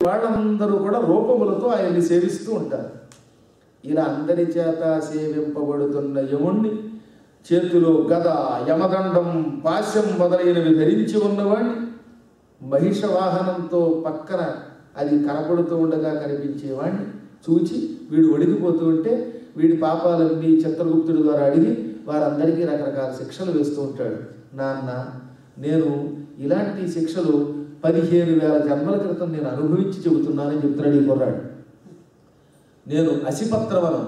వాళ్ళందరూ కూడా రూపములతో ఆయన్ని సేవిస్తూ ఉంటారు ఇలా అందరి చేత సేవింపబడుతున్న యముణ్ణి చేతిలో గద యమదండం పాశం మొదలైనవి ధరించి ఉన్నవాణ్ణి మహిష వాహనంతో పక్కన అది కనపడుతూ ఉండగా కనిపించేవాణ్ణి చూచి వీడు ఒడిగిపోతూ ఉంటే వీడి పాపాలన్నీ చిత్రగుప్తుడి ద్వారా అడిగి వారందరికీ రకరకాల శిక్షలు వేస్తూ ఉంటాడు నాన్న నేను ఇలాంటి శిక్షలు పదిహేను వేల జన్మల క్రితం నేను అనుభవించి చెబుతున్నానని చెప్తున్నాడు ఈ కుర్రాడు నేను అసిపత్రవనం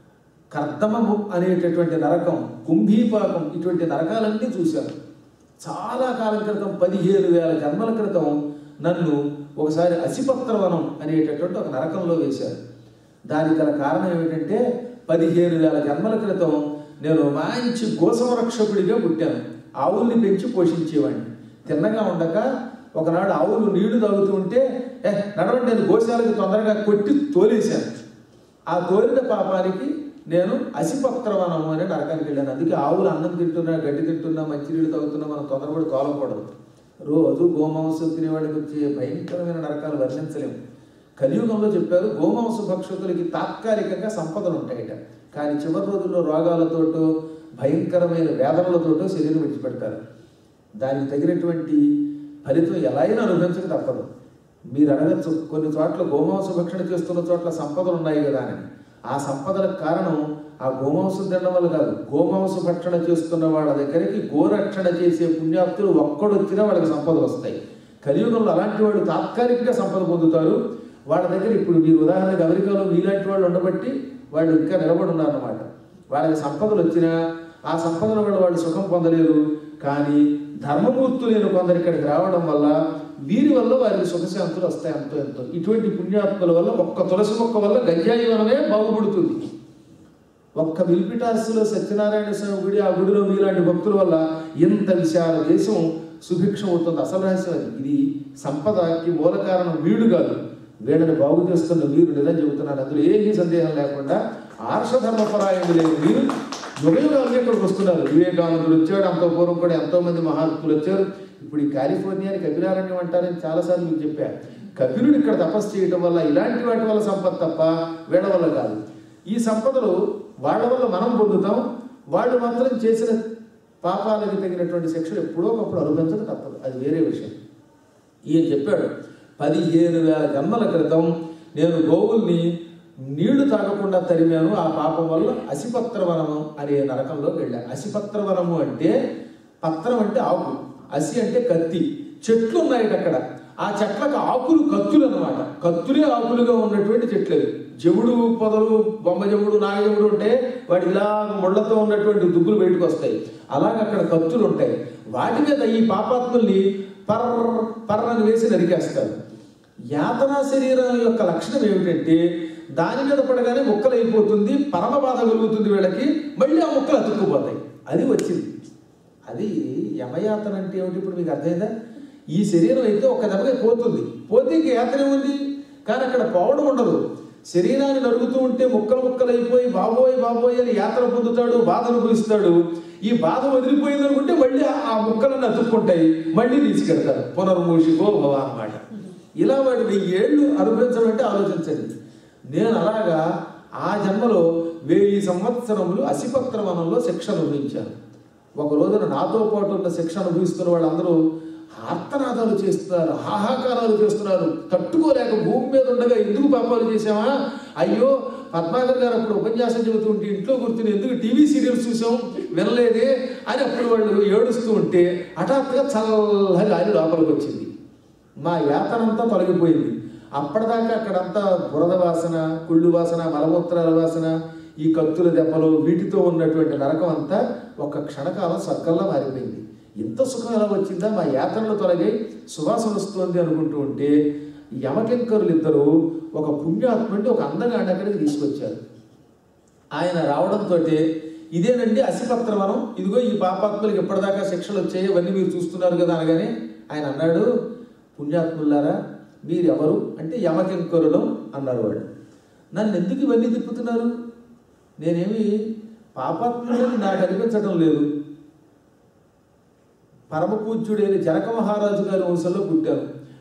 కర్దమము అనేటటువంటి నరకం కుంభీపాకం ఇటువంటి నరకాలన్నీ చూశాను చాలా కాలం క్రితం పదిహేను వేల జన్మల క్రితం నన్ను ఒకసారి అసిపత్రవనం అనేటటువంటి ఒక నరకంలో వేశారు దానికి గల కారణం ఏమిటంటే పదిహేను వేల జన్మల క్రితం నేను మంచి గోసంరక్షకుడిగా పుట్టాను ఆవుల్ని పెంచి పోషించేవాడిని తిన్నగా ఉండక ఒకనాడు ఆవులు నీళ్లు తాగుతూ ఉంటే ఏ నడవండి నేను గోశాలకు తొందరగా కొట్టి తోలేశాను ఆ తోలిన పాపానికి నేను అసిపత్రవనము అనే నరకానికి వెళ్ళాను అందుకే ఆవులు అన్నం తింటున్నా గడ్డి తింటున్నా మంచినీళ్ళు తాగుతున్నా మనం తొందరపడి తోలకూడదు రోజు గోమాంసం తినేవాడికి వచ్చే భయంకరమైన నరకాలు వర్ణించలేము కలియుగంలో చెప్పారు గోమాంస భక్షకులకి తాత్కాలికంగా సంపదలు ఉంటాయట కానీ చివరి రోజుల్లో రోగాలతోటో భయంకరమైన వేదనలతోటో శరీరం విడిచిపెడతారు దానికి తగినటువంటి ఫలితం ఎలా అయినా అనుభవించక తప్పదు మీరు అడగచ్చు కొన్ని చోట్ల గోమాంస భక్షణ చేస్తున్న చోట్ల సంపదలు ఉన్నాయి కదా అని ఆ సంపదలకు కారణం ఆ గోమాంసం తినడం వల్ల కాదు గోమాంస భక్షణ చేస్తున్న వాళ్ళ దగ్గరికి గోరక్షణ చేసే పుణ్యాప్తులు ఒక్కడొచ్చినా వాళ్ళకి సంపదలు వస్తాయి కలియుగంలో అలాంటి వాళ్ళు తాత్కాలికంగా సంపద పొందుతారు వాళ్ళ దగ్గర ఇప్పుడు మీరు ఉదాహరణకు అమెరికాలో మీలాంటి వాళ్ళు ఉండబట్టి వాళ్ళు ఇంకా నిలబడి ఉన్నారన్నమాట వాళ్ళకి సంపదలు వచ్చినా ఆ సంపదల వల్ల వాళ్ళు సుఖం పొందలేరు కానీ ధర్మమూర్తులైన కొందరు ఇక్కడికి రావడం వల్ల వీరి వల్ల వారికి సుఖశాంతులు వస్తాయి అంతో ఎంతో ఇటువంటి పుణ్యాత్మల వల్ల ఒక్క తులసి మొక్క వల్ల గంజాయి వనమే బాగుపడుతుంది ఒక్క మిల్పిటాసులో సత్యనారాయణ స్వామి గుడి ఆ గుడిలో మీలాంటి భక్తుల వల్ల ఇంత విశాల దేశం సుభిక్షం అవుతుంది అసలు రహస్యం అది ఇది సంపదకి మూల కారణం వీడు కాదు వీళ్ళని బాగు చేస్తున్న వీరు నిజం చెబుతున్నారు అందులో ఏమీ సందేహం లేకుండా ఆర్షధర్మపరాయణ లేని వీరు యుగయుగాలుగా ఇక్కడికి వస్తున్నారు వివేకానందుడు వచ్చాడు అంత పూర్వం కూడా ఎంతో మంది మహాత్ములు వచ్చారు ఇప్పుడు ఈ కాలిఫోర్నియాని కపిలారణ్యం అంటారని చాలాసార్లు మీకు చెప్పా కపిలుడు ఇక్కడ తపస్సు చేయటం వల్ల ఇలాంటి వాటి వల్ల సంపద తప్ప వీళ్ళ వల్ల కాదు ఈ సంపదలు వాళ్ళ వల్ల మనం పొందుతాం వాళ్ళు మాత్రం చేసిన పాపాలకు తగినటువంటి శిక్షలు ఎప్పుడో ఒకప్పుడు అనుభవించక తప్పదు అది వేరే విషయం ఈయన చెప్పాడు పదిహేను వేల జన్మల క్రితం నేను గోవుల్ని నీళ్లు తాగకుండా తరిమాను ఆ పాపం వల్ల అసిపత్రవనము అనే నరకంలోకి వెళ్ళా అసిపత్రవనము అంటే పత్రం అంటే ఆకు అసి అంటే కత్తి చెట్లు ఉన్నాయి అక్కడ ఆ చెట్లకు ఆకులు కత్తులు అన్నమాట కత్తులే ఆకులుగా ఉన్నటువంటి చెట్లు అవి జముడు పొదలు బొమ్మ జముడు నాగజముడు ఉంటే వాటి ఇలా ముళ్ళతో ఉన్నటువంటి దుబ్బులు బయటకు వస్తాయి అలాగే అక్కడ కత్తులు ఉంటాయి వాటి మీద ఈ పాపాత్ముల్ని పర్ర పర్రని వేసి నరికేస్తారు యాతనా శరీరం యొక్క లక్షణం ఏమిటంటే దాని మీద పడగానే ముక్కలు అయిపోతుంది పరమ బాధ కలుగుతుంది వీళ్ళకి మళ్ళీ ఆ ముక్కలు అతుక్కుపోతాయి అది వచ్చింది అది యమయాతన అంటే ఏమిటి ఇప్పుడు మీకు అర్థమైందా ఈ శరీరం అయితే ఒక దెబ్బకి పోతుంది పోతే ఇంక యాతన ఏముంది కానీ అక్కడ పోవడం ఉండదు శరీరాన్ని నరుగుతూ ఉంటే ముక్కలు ముక్కలు అయిపోయి బాబోయ్ బాబోయ్ అని యాత్ర పొందుతాడు బాధ అనుభవిస్తాడు ఈ బాధ వదిలిపోయింది అనుకుంటే మళ్ళీ ఆ- ఆ ముక్కలన్నీ అతుక్కుంటాయి మళ్ళీ తీసుకెడతారు పునర్మూషికో భవ అన్నమాట ఇలా వాడు వెయ్యి ఏళ్ళు అనుభవించడం అంటే ఆలోచించండి నేను అలాగా ఆ జన్మలో వెయ్యి సంవత్సరములు అసిపత్ర వనంలో శిక్ష అనుభవించాను ఒక రోజున నాతో పాటు ఉన్న శిక్ష అనుభవిస్తున్న వాళ్ళందరూ ఆర్తనాదాలు చేస్తున్నారు హాహాకారాలు చేస్తున్నారు తట్టుకోలేక భూమి మీద ఉండగా ఎందుకు పాపాలు చేసామా అయ్యో పద్మాకర్ గారు అప్పుడు ఉపన్యాసం చెబుతుంటే ఇంట్లో కూర్చుని ఎందుకు టీవీ సీరియల్స్ చూసాం వినలేదే అని అప్పుడు వాళ్ళు ఏడుస్తూ ఉంటే హఠాత్తుగా చల్లగా గాలి లోపలికి వచ్చింది మా యాతనంతా తొలగిపోయింది అప్పటిదాకా అక్కడంతా బురద వాసన కుళ్ళు వాసన మలమూత్రాల వాసన ఈ కత్తుల దెబ్బలు వీటితో ఉన్నటువంటి నరకం అంతా ఒక క్షణకాలం స్వర్గంలో మారిపోయింది ఇంత సుఖం ఎలా వచ్చిందా మా యాత్రలు తొలగి సువాసన వస్తుంది అనుకుంటూ ఉంటే ఈ యమకింకరులు ఇద్దరు ఒక పుణ్యాత్ముడిని ఒక అందగాడిని అక్కడికి తీసుకొచ్చారు ఆయన రావడంతో ఇదేనండి అసిపత్రవనం ఇదిగో ఈ పాపాత్ములకు ఎప్పటిదాకా శిక్షలు వచ్చాయి ఇవన్నీ మీరు చూస్తున్నారు కదా అనగానే ఆయన అన్నాడు పుణ్యాత్ములారా మీరు ఎవరు అంటే యమకింకరులం అన్నారు వాడు నన్ను ఎందుకు ఇవన్నీ తిప్పుతున్నారు నేనేమి పాపాత్ములని నాకు అనిపించడం లేదు పరమ పూజ్యుడైన జనక మహారాజు గారి వంశంలో పుట్టాను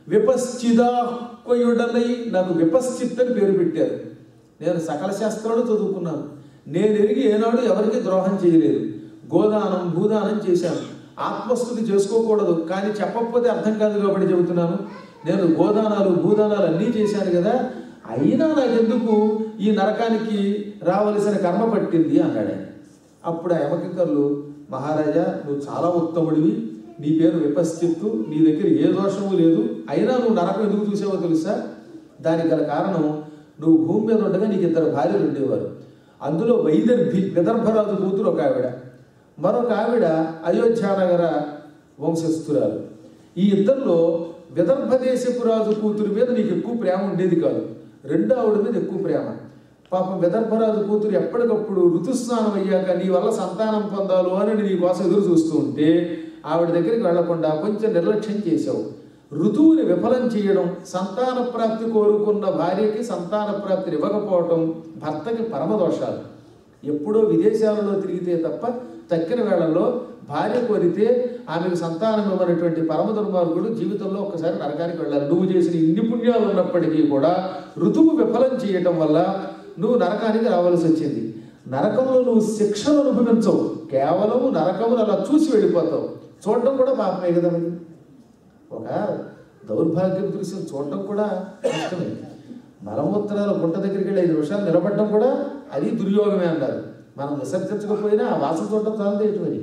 విపశ్చిదాక్వయుడనై నాకు విపశ్చిత్ అని పేరు పెట్టారు నేను సకల శాస్త్రాలు చదువుకున్నాను నేను ఎరిగి ఏనాడు ఎవరికి ద్రోహం చేయలేదు గోదానం భూదానం చేశాను ఆత్మస్థుతి చేసుకోకూడదు కానీ చెప్పకపోతే అర్థం కాదు కాబట్టి చెబుతున్నాను నేను గోదానాలు భూదానాలు అన్నీ చేశాను కదా అయినా నాకెందుకు ఈ నరకానికి రావలసిన కర్మ పట్టింది అన్నాడు ఆయన అప్పుడు ఆ యమకింకర్లు మహారాజా నువ్వు చాలా ఉత్తముడివి నీ పేరు విపశ్చిత్తు నీ దగ్గర ఏ దోషము లేదు అయినా నువ్వు నరకం ఎందుకు చూసావో తెలుసా దానికి గల కారణం నువ్వు భూమి మీద ఉండగా నీకు ఇద్దరు భార్యలు ఉండేవారు అందులో వైదర్భి విదర్భరాజు కూతురు ఒక ఆవిడ మరొక ఆవిడ అయోధ్యానగర వంశస్థురాలు ఈ ఇద్దరిలో విదర్భ దేశపు రాజు కూతురు మీద నీకు ఎక్కువ ప్రేమ ఉండేది కాదు రెండో ఆవిడ మీద ఎక్కువ ప్రేమ పాపం విదర్భరాజు కూతురు ఎప్పటికప్పుడు ఋతుస్నానం అయ్యాక నీ వల్ల సంతానం పొందాలు అని నీ కోసం ఎదురు చూస్తూ ఉంటే ఆవిడ దగ్గరికి వెళ్లకుండా కొంచెం నిర్లక్ష్యం చేశావు ఋతువుని విఫలం చేయడం సంతాన ప్రాప్తి కోరుకున్న భార్యకి సంతాన ప్రాప్తిని ఇవ్వకపోవటం భర్తకి పరమదోషాలు ఎప్పుడో విదేశాలలో తిరిగితే తప్ప తక్కిన వేళల్లో భార్య కోరితే ఆమెకు సంతానం ఇవ్వనటువంటి పరమ దుర్మార్గుడు జీవితంలో ఒక్కసారి నరకానికి వెళ్ళాలి నువ్వు చేసిన ఇన్ని పుణ్యాలు ఉన్నప్పటికీ కూడా ఋతువు విఫలం చేయటం వల్ల నువ్వు నరకానికి రావాల్సి వచ్చింది నరకంలో నువ్వు శిక్షను అనుభవించవు కేవలం నరకమును అలా చూసి వెళ్ళిపోతావు చూడటం కూడా పాపమే కదా మరి ఒక దౌర్భాగ్యం దృశ్యం చూడటం కూడా కష్టమే మలమూత్రాలు గుంట దగ్గరికి వెళ్ళి ఐదు నిమిషాలు నిలబడడం కూడా అది దుర్యోగమే అన్నారు మనం విసర్జించకపోయినా ఆ వాసన చూడటం చాలదు ఏంటి మరి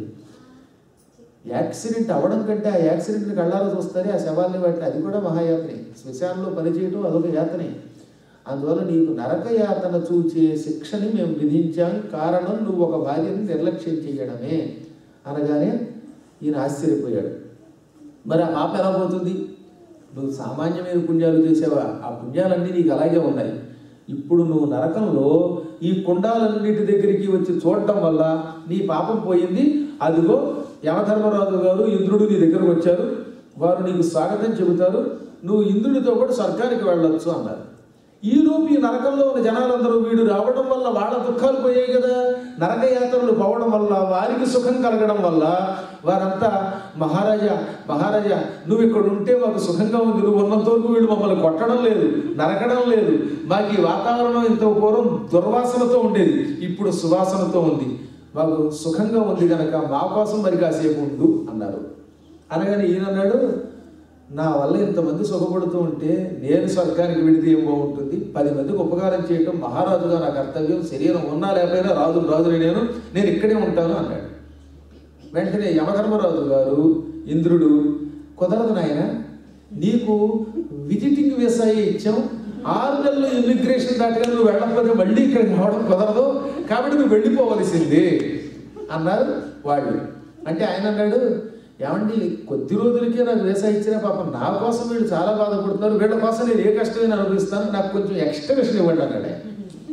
యాక్సిడెంట్ అవ్వడం కంటే ఆ యాక్సిడెంట్ని కళ్ళారా చూస్తారే ఆ శవాల్ని బట్టి అది కూడా మహాయాత్నే శ్మశానంలో పనిచేయటం అదొక యాతనే అందువల్ల నీకు నరక యాతన చూచే శిక్షని మేము విధించాం కారణం నువ్వు ఒక భార్యని నిర్లక్ష్యం చేయడమే అనగానే ఈయన ఆశ్చర్యపోయాడు మరి ఆ పాప ఎలా పోతుంది నువ్వు సామాన్యమైన పుణ్యాలు చేసావా ఆ పుణ్యాలన్నీ నీకు అలాగే ఉన్నాయి ఇప్పుడు నువ్వు నరకంలో ఈ కుండాలన్నిటి దగ్గరికి వచ్చి చూడటం వల్ల నీ పాపం పోయింది అదిగో యమధర్మరాజు గారు ఇంద్రుడు నీ దగ్గరకు వచ్చారు వారు నీకు స్వాగతం చెబుతారు నువ్వు ఇంద్రుడితో కూడా స్వర్గానికి వెళ్ళొచ్చు అన్నారు ఈ లోపు ఈ నరకంలో ఉన్న జనాలందరూ వీడు రావడం వల్ల వాళ్ళ దుఃఖాలు పోయాయి కదా నరక యాత్రలు పోవడం వల్ల వారికి సుఖం కలగడం వల్ల వారంతా మహారాజా మహారాజా నువ్వు ఇక్కడ ఉంటే మాకు సుఖంగా ఉంది నువ్వు ఉన్నంత వరకు వీడు మమ్మల్ని కొట్టడం లేదు నరకడం లేదు మాకు ఈ వాతావరణం ఇంత పూర్వం దుర్వాసనతో ఉండేది ఇప్పుడు సువాసనతో ఉంది మాకు సుఖంగా ఉంది కనుక మా కోసం మరి కాసేపు ఉండు అన్నారు అనగానే ఈయన అన్నాడు నా వల్ల ఇంతమంది సుఖపడుతూ ఉంటే నేను స్వర్గానికి వెళితే ఏం బాగుంటుంది పది మందికి ఉపకారం చేయటం మహారాజుగా నా కర్తవ్యం శరీరం ఉన్నా లేకపోయినా రాజు రాజుని నేను నేను ఇక్కడే ఉంటాను అన్నాడు వెంటనే యమధర్మరాజు గారు ఇంద్రుడు కుదరదు నాయన నీకు విజిటింగ్ వీసా ఇచ్చాం ఆరు నెలలు ఇమిగ్రేషన్ దాటగా నువ్వు వెళ్ళకపోతే మళ్ళీ ఇక్కడికి రావడం కుదరదు కాబట్టి నువ్వు వెళ్ళిపోవలసింది అన్నారు వాళ్ళు అంటే ఆయన అన్నాడు ఏమండి కొద్ది రోజులకే నాకు వీసా ఇచ్చినా పాపం నా కోసం వీళ్ళు చాలా బాధపడుతున్నారు వీళ్ళ కోసం నేను ఏ కష్టమైన అనుభవిస్తాను నాకు కొంచెం ఎక్స్ట్రా ఇవ్వండి అన్నాడు ఆయన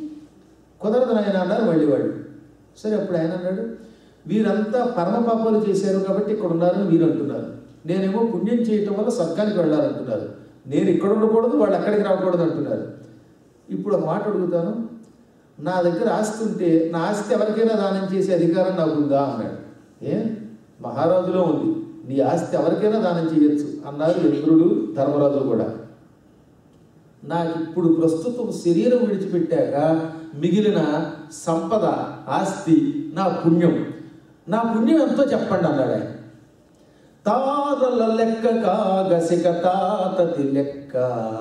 కుదరదు నాయన అన్నారు మళ్ళీ వాళ్ళు సరే అప్పుడు ఆయన అన్నాడు వీరంతా పరమ పాపాలు చేశారు కాబట్టి ఇక్కడ ఉన్నారని మీరు అంటున్నారు నేనేమో పుణ్యం చేయటం వల్ల స్వర్గానికి వెళ్ళాలంటున్నారు నేను ఇక్కడ ఉండకూడదు వాళ్ళు అక్కడికి రాకూడదు అంటున్నారు ఇప్పుడు ఒక మాట అడుగుతాను నా దగ్గర ఆస్తి ఉంటే నా ఆస్తి ఎవరికైనా దానం చేసే అధికారం నాకు ఉందా అన్నాడు ఏ మహారాజులో ఉంది నీ ఆస్తి ఎవరికైనా దానం చేయొచ్చు అన్నారు ఇంద్రుడు ధర్మరాజు కూడా నాకు ఇప్పుడు ప్రస్తుతం శరీరం విడిచిపెట్టాక మిగిలిన సంపద ఆస్తి నా పుణ్యం నా పుణ్యం ఎంతో చెప్పండి అన్నాడు ఆయన తారల లెక్క కాగసిక తాతతి లెక్క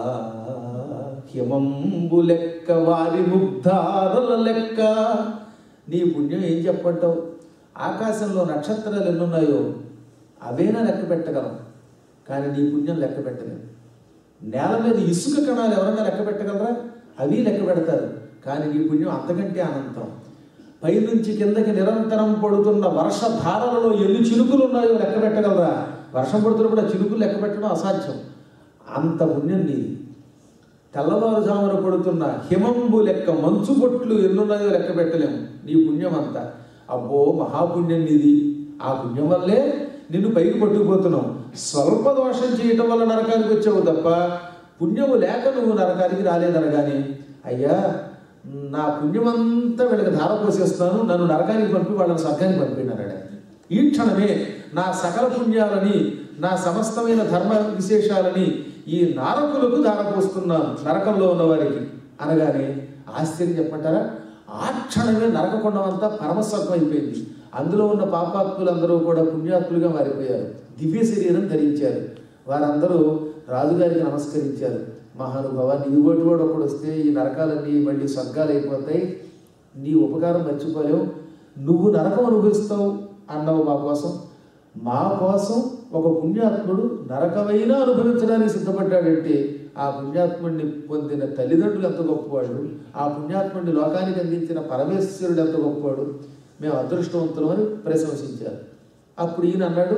హిమంబు లెక్క వారి ముగ్ధారల లెక్క నీ పుణ్యం ఏం చెప్పంటావు ఆకాశంలో నక్షత్రాలు ఎన్నున్నాయో అవేనా లెక్క పెట్టగలం కానీ నీ పుణ్యం లెక్క పెట్టలేము నేల మీద ఇసుక కణాలు ఎవరైనా లెక్క పెట్టగలరా అవి లెక్క పెడతారు కానీ నీ పుణ్యం అంతకంటే అనంతం పైనుంచి కిందకి నిరంతరం పడుతున్న వర్ష ధారలలో ఎన్ని చినుకులు ఉన్నాయో లెక్క పెట్టగలరా వర్షం పడుతున్నప్పుడు ఆ చినుకులు లెక్క పెట్టడం అసాధ్యం అంత పుణ్యం నీది తెల్లవారుజామున పడుతున్న హిమంబు లెక్క మంచు బొట్లు ఎన్నున్నాయో లెక్క పెట్టలేము నీ పుణ్యం అంతా అబ్బో మహాపుణ్యం నీది ఆ పుణ్యం వల్లే నిన్ను పైకి పట్టుకుపోతున్నావు స్వల్ప దోషం చేయటం వల్ల నరకానికి వచ్చావు తప్ప పుణ్యము లేక నువ్వు నరకానికి రాలేదనగానే అయ్యా నా పుణ్యమంతా వీళ్ళకి ధార పోసేస్తాను నన్ను నరకానికి పంపి వాళ్ళని స్వర్గానికి పంపినాడు ఈ క్షణమే నా సకల పుణ్యాలని నా సమస్తమైన ధర్మ విశేషాలని ఈ నారకులకు ధారపోస్తున్నాను నరకంలో ఉన్న వారికి అనగానే ఆశ్చర్యం చెప్పంటారా ఆ క్షణమే నరకకొండం అంతా పరమస్వర్గం అయిపోయింది అందులో ఉన్న పాపాత్ములందరూ కూడా పుణ్యాత్ములుగా మారిపోయారు దివ్య శరీరం ధరించారు వారందరూ రాజుగారికి నమస్కరించారు మహానుభావ నీ ఓటి వాడు ఒకడు వస్తే ఈ నరకాలన్నీ మళ్ళీ స్వర్గాలు అయిపోతాయి నీ ఉపకారం మర్చిపోలేవు నువ్వు నరకం అనుభవిస్తావు అన్నావు మా కోసం మా కోసం ఒక పుణ్యాత్ముడు నరకమైనా అనుభవించడానికి సిద్ధపడ్డాడంటే ఆ పుణ్యాత్ముడిని పొందిన తల్లిదండ్రులు ఎంత గొప్పవాడు ఆ పుణ్యాత్ముడిని లోకానికి అందించిన పరమేశ్వరుడు ఎంత గొప్పవాడు మేము అదృష్టవంతులం అని ప్రశంసించారు అప్పుడు ఈయన అన్నాడు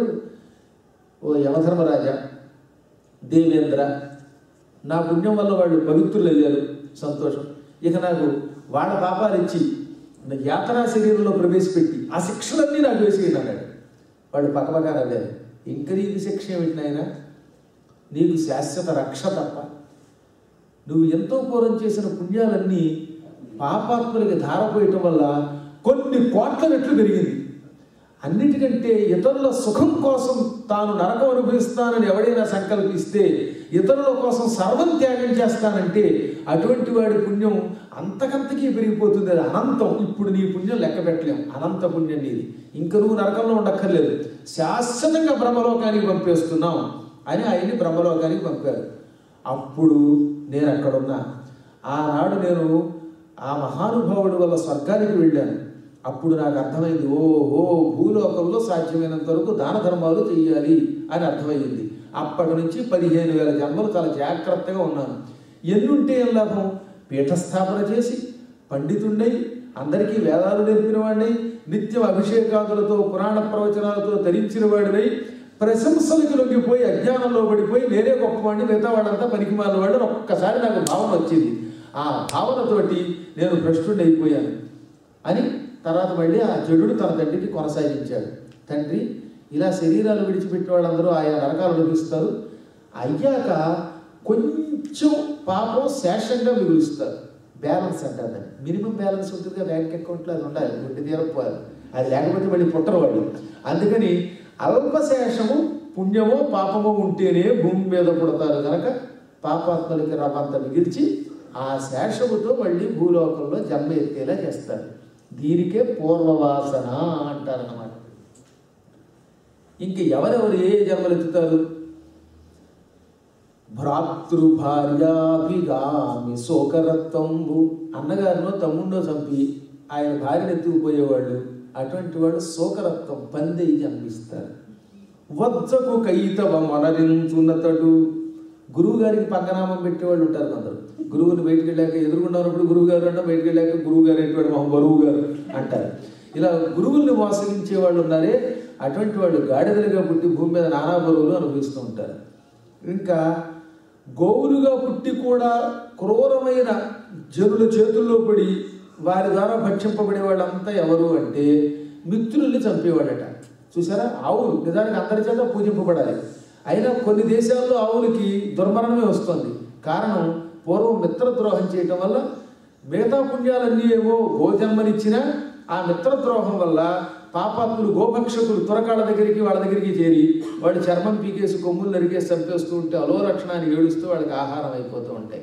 ఓ యమధర్మరాజా దేవేంద్ర నా పుణ్యం వల్ల వాళ్ళు పవిత్రులు అయ్యారు సంతోషం ఇక నాకు వాళ్ళ పాపాలు ఇచ్చి నా యాతనా శరీరంలో ప్రవేశపెట్టి ఆ శిక్షలన్నీ నాకు వేసేయండి అన్నాడు వాడు పక్కపక్క నవ్వారు ఇంక నీకు శిక్ష ఏమిటి నాయన నీకు శాశ్వత రక్ష తప్ప నువ్వు ఎంతో పూర్వం చేసిన పుణ్యాలన్నీ పాపాత్ములకి ధారపోయటం వల్ల కొన్ని కోట్ల రెట్లు పెరిగింది అన్నిటికంటే ఇతరుల సుఖం కోసం తాను నరకం అనుభవిస్తానని ఎవడైనా సంకల్పిస్తే ఇతరుల కోసం సర్వం త్యాగం చేస్తానంటే అటువంటి వాడి పుణ్యం అంతకంతకీ పెరిగిపోతుంది అది అనంతం ఇప్పుడు నీ పుణ్యం లెక్క పెట్టలేం అనంత పుణ్యం నీది ఇంక నువ్వు నరకంలో ఉండక్కర్లేదు శాశ్వతంగా బ్రహ్మలోకానికి పంపేస్తున్నాం అని ఆయన్ని బ్రహ్మలోకానికి పంపారు అప్పుడు నేను అక్కడున్నా ఆనాడు నేను ఆ మహానుభావుడి వల్ల స్వర్గానికి వెళ్ళాను అప్పుడు నాకు అర్థమైంది ఓహో భూలోకంలో సాధ్యమైనంత వరకు దాన ధర్మాలు చెయ్యాలి అని అర్థమైంది అప్పటి నుంచి పదిహేను వేల జన్మలు చాలా జాగ్రత్తగా ఉన్నాను ఎన్నుంటే ఏం లాభం పీఠస్థాపన చేసి పండితుండై అందరికీ వేదాలు నేర్పిన వాడినై నిత్యం అభిషేకాదులతో పురాణ ప్రవచనాలతో ధరించిన వాడినై ప్రశంసలకు లొంగిపోయి అజ్ఞానంలో పడిపోయి నేనే గొప్పవాడిని మిగతా వాళ్ళంతా పనికిమాల వాళ్ళు ఒక్కసారి నాకు భావన వచ్చింది ఆ భావనతోటి నేను భ్రష్టుడిని అయిపోయాను అని తర్వాత మళ్ళీ ఆ జడుడు తన తండ్రికి కొనసాగించాడు తండ్రి ఇలా శరీరాలు విడిచిపెట్టిన వాళ్ళందరూ ఆయా నరకాలు అనుభవిస్తారు అయ్యాక కొంచెం పాపం శేషంగా మిగులుస్తారు బ్యాలెన్స్ అంటారు దాన్ని మినిమం బ్యాలెన్స్ ఉంటుంది బ్యాంక్ అకౌంట్లో అది ఉండాలి గుడ్డి తీరపోవాలి అది లేకపోతే మళ్ళీ పుట్టరు వాళ్ళు అందుకని అల్పశేషము పుణ్యమో పాపమో ఉంటేనే భూమి మీద పుడతారు కనుక పాపాత్మలకి రవంత మిగిల్చి ఆ శేషముతో మళ్ళీ భూలోకంలో జన్మ ఎత్తేలా చేస్తారు దీనికే పూర్వవాసన అంటారన్నమాట ఇంక ఎవరెవరు ఏ జన్మలు ఎత్తుతారు భ్రాతృభార్యాభిగామి శోకరత్వంబు అన్నగారినో తమ్ముండో చంపి ఆయన భార్యను ఎత్తుకుపోయేవాళ్ళు అటువంటి వాళ్ళు శోకరత్వం పందెయి జన్మిస్తారు వజ్జకు కైతవ మనరించున్నతడు గురువు గారికి పక్కనామం పెట్టేవాళ్ళు ఉంటారు కొందరు గురువుని బయటికి వెళ్ళాక ఎదురుకుండా ఉన్నప్పుడు గురువు గారు అంటే బయటికి వెళ్ళాక గురువు గారు ఏంటి మా బరువు గారు అంటారు ఇలా గురువుల్ని మోసగించే వాళ్ళు ఉన్నారే అటువంటి వాళ్ళు గాడిదలుగా పుట్టి భూమి మీద నానా బరువులు అనుభవిస్తూ ఉంటారు ఇంకా గోవులుగా పుట్టి కూడా క్రూరమైన జనుల చేతుల్లో పడి వారి ద్వారా భక్షింపబడే వాళ్ళంతా ఎవరు అంటే మిత్రుల్ని చంపేవాడట చూసారా ఆవులు నిజానికి అందరి చేత పూజింపబడాలి అయినా కొన్ని దేశాల్లో ఆవులకి దుర్మరణమే వస్తుంది కారణం పూర్వం మిత్రద్రోహం చేయటం వల్ల మిగతా పుణ్యాలన్నీ ఏవో గోజన్మనిచ్చినా ఆ మిత్రద్రోహం వల్ల పాపాత్ములు గోభక్షకులు తురకాళ్ళ దగ్గరికి వాళ్ళ దగ్గరికి చేరి వాడు చర్మం పీకేసి కొమ్ములు నరికేసి చంపేస్తూ ఉంటే అలో రక్షణాన్ని ఏడుస్తూ వాళ్ళకి ఆహారం అయిపోతూ ఉంటాయి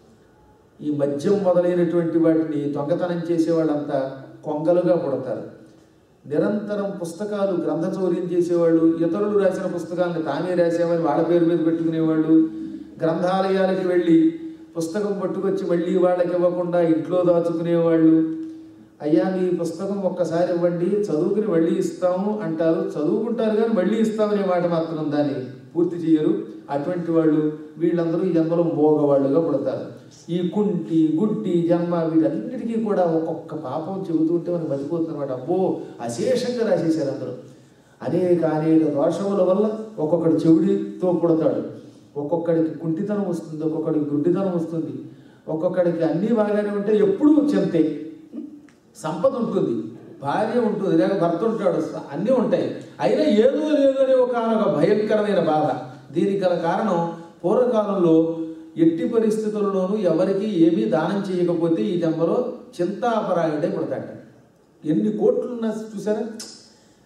ఈ మద్యం మొదలైనటువంటి వాటిని దొంగతనం చేసే వాళ్ళంతా కొంగలుగా పుడతారు నిరంతరం పుస్తకాలు గ్రంథ చౌర్యం చేసేవాళ్ళు ఇతరులు రాసిన పుస్తకాలను తానే రాసామని వాళ్ళ పేరు మీద పెట్టుకునేవాళ్ళు గ్రంథాలయాలకి వెళ్ళి పుస్తకం పట్టుకొచ్చి మళ్ళీ వాళ్ళకి ఇవ్వకుండా ఇంట్లో దాచుకునేవాళ్ళు అయ్యా మీ పుస్తకం ఒక్కసారి ఇవ్వండి చదువుకుని మళ్ళీ ఇస్తాము అంటారు చదువుకుంటారు కానీ మళ్ళీ ఇస్తామనే మాట మాత్రం దాన్ని పూర్తి చేయరు అటువంటి వాళ్ళు వీళ్ళందరూ ఈ జన్మలో మోగవాళ్ళుగా పుడతారు ఈ కుంటి గుడ్డి జన్మ వీటన్నిటికీ కూడా ఒక్కొక్క పాపం చెబుతుంటే మనకి మర్చిపోతుంది అనమాట అబ్బో అశేషంగా రాసేశారు అందరూ అనేక అనేక దోషముల వల్ల ఒక్కొక్కడు చెవుడితో పుడతాడు ఒక్కొక్కడికి కుంటితనం వస్తుంది ఒక్కొక్కడికి గుడ్డితనం వస్తుంది ఒక్కొక్కడికి అన్నీ బాగానే ఉంటే ఎప్పుడూ చెంతే సంపద ఉంటుంది భార్య ఉంటుంది లేక భర్త ఉంటాడు అన్నీ ఉంటాయి అయినా ఏదో లేదో అనే ఒక ఒక భయంకరమైన బాధ దీనికి గల కారణం పూర్వకాలంలో ఎట్టి పరిస్థితుల్లోనూ ఎవరికి ఏమీ దానం చేయకపోతే ఈ జన్మలో చింతాపరాయుడే పుడతాడు ఎన్ని కోట్లున్నా చూసారా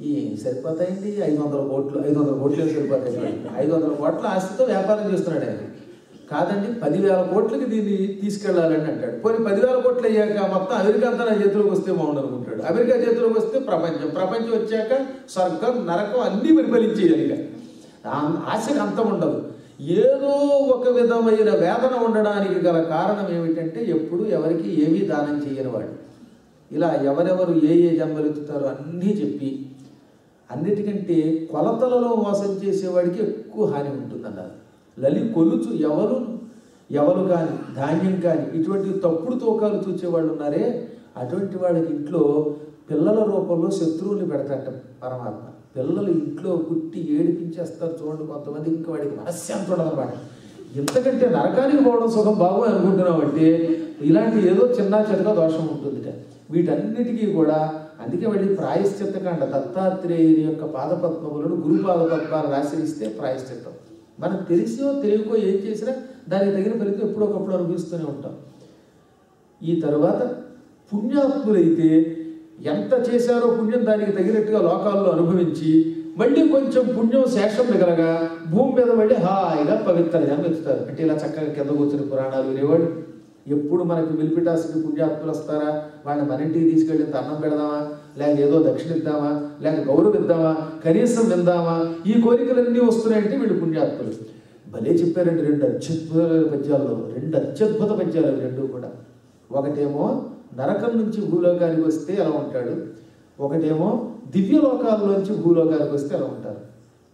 ఏం సరిపోతాయండి ఐదు వందల కోట్లు ఐదు వందల కోట్లు ఏం సరిపోతాయి ఐదు వందల కోట్ల ఆస్తితో వ్యాపారం చేస్తున్నాడు ఆయన కాదండి పదివేల కోట్లకి దీన్ని తీసుకెళ్ళాలని అంటాడు పోనీ పదివేల కోట్లు అయ్యాక మొత్తం అమెరికా అంతా నా చేతిలోకి వస్తే బాగుండు అనుకుంటాడు అమెరికా చేతిలోకి వస్తే ప్రపంచం ప్రపంచం వచ్చాక స్వర్గం నరకం అన్నీ పరిపాలించేయాలి ఇక ఆ- ఆశకు అంతం ఉండదు ఏదో ఒక విధమైన వేదన ఉండడానికి గల కారణం ఏమిటంటే ఎప్పుడు ఎవరికి ఏమీ దానం చేయని వాడు ఇలా ఎవరెవరు ఏ ఏ జన్మలు ఎత్తుతారో అన్నీ చెప్పి అన్నిటికంటే కొలతలలో మోసం చేసేవాడికి ఎక్కువ హాని ఉంటుందన్నారు లలి కొలుచు ఎవరు ఎవరు కానీ ధాన్యం కానీ ఇటువంటి తప్పుడు తూకాలు చూచేవాళ్ళు ఉన్నారే అటువంటి వాళ్ళకి ఇంట్లో పిల్లల రూపంలో శత్రువుల్ని పెడతాట పరమాత్మ పిల్లలు ఇంట్లో పుట్టి ఏడిపించేస్తారు చూడండి కొంతమంది ఇంకా వాడికి మనశ్శాంతి ఉండదన్నమాట ఇంతకంటే నరకానికి పోవడం సుఖం బాగు అనుకుంటున్నాం అంటే ఇలాంటి ఏదో చిన్న చిన్న దోషం ఉంటుందిట వీటన్నిటికీ కూడా అందుకే వెళ్ళి ప్రాయశ్చిత్తకాండ దత్తాత్రేయుని యొక్క పాదపద్మములను గురు పాదపద్మాలను ఆశ్రయిస్తే ప్రాయశ్చిత్తం మనం తెలిసో తెలియకో ఏం చేసినా దానికి తగిన ఫలితం ఎప్పుడొకప్పుడు అనుభవిస్తూనే ఉంటాం ఈ తర్వాత పుణ్యాత్ములైతే ఎంత చేశారో పుణ్యం దానికి తగినట్టుగా లోకాల్లో అనుభవించి మళ్ళీ కొంచెం పుణ్యం శేషం మిగలగా భూమి మీద మళ్ళీ హాయిగా పవిత్ర జన్మ ఎత్తుతారు అంటే ఇలా చక్కగా కింద కూర్చుని పురాణాలు వినేవాడు ఎప్పుడు మనకి మిలిపిటాసుకి పుణ్యాత్ములు వస్తారా వాళ్ళని మన ఇంటికి తీసుకెళ్ళి ఇంత అన్నం పెడదామా లేక ఏదో దక్షిణ ఇద్దామా లేక గౌరవిద్దామా కనీసం విందామా ఈ కోరికలన్నీ వస్తున్నాయంటే వీళ్ళు పుణ్యాత్ములు భలే చెప్పారండి రెండు అత్యద్భుతమైన పద్యాల్లో రెండు అత్యద్భుత పద్యాలు అవి రెండు కూడా ఒకటేమో నరకం నుంచి భూలోకానికి వస్తే ఎలా ఉంటాడు ఒకటేమో దివ్య లోకాల్లోంచి భూలోకానికి వస్తే ఎలా ఉంటారు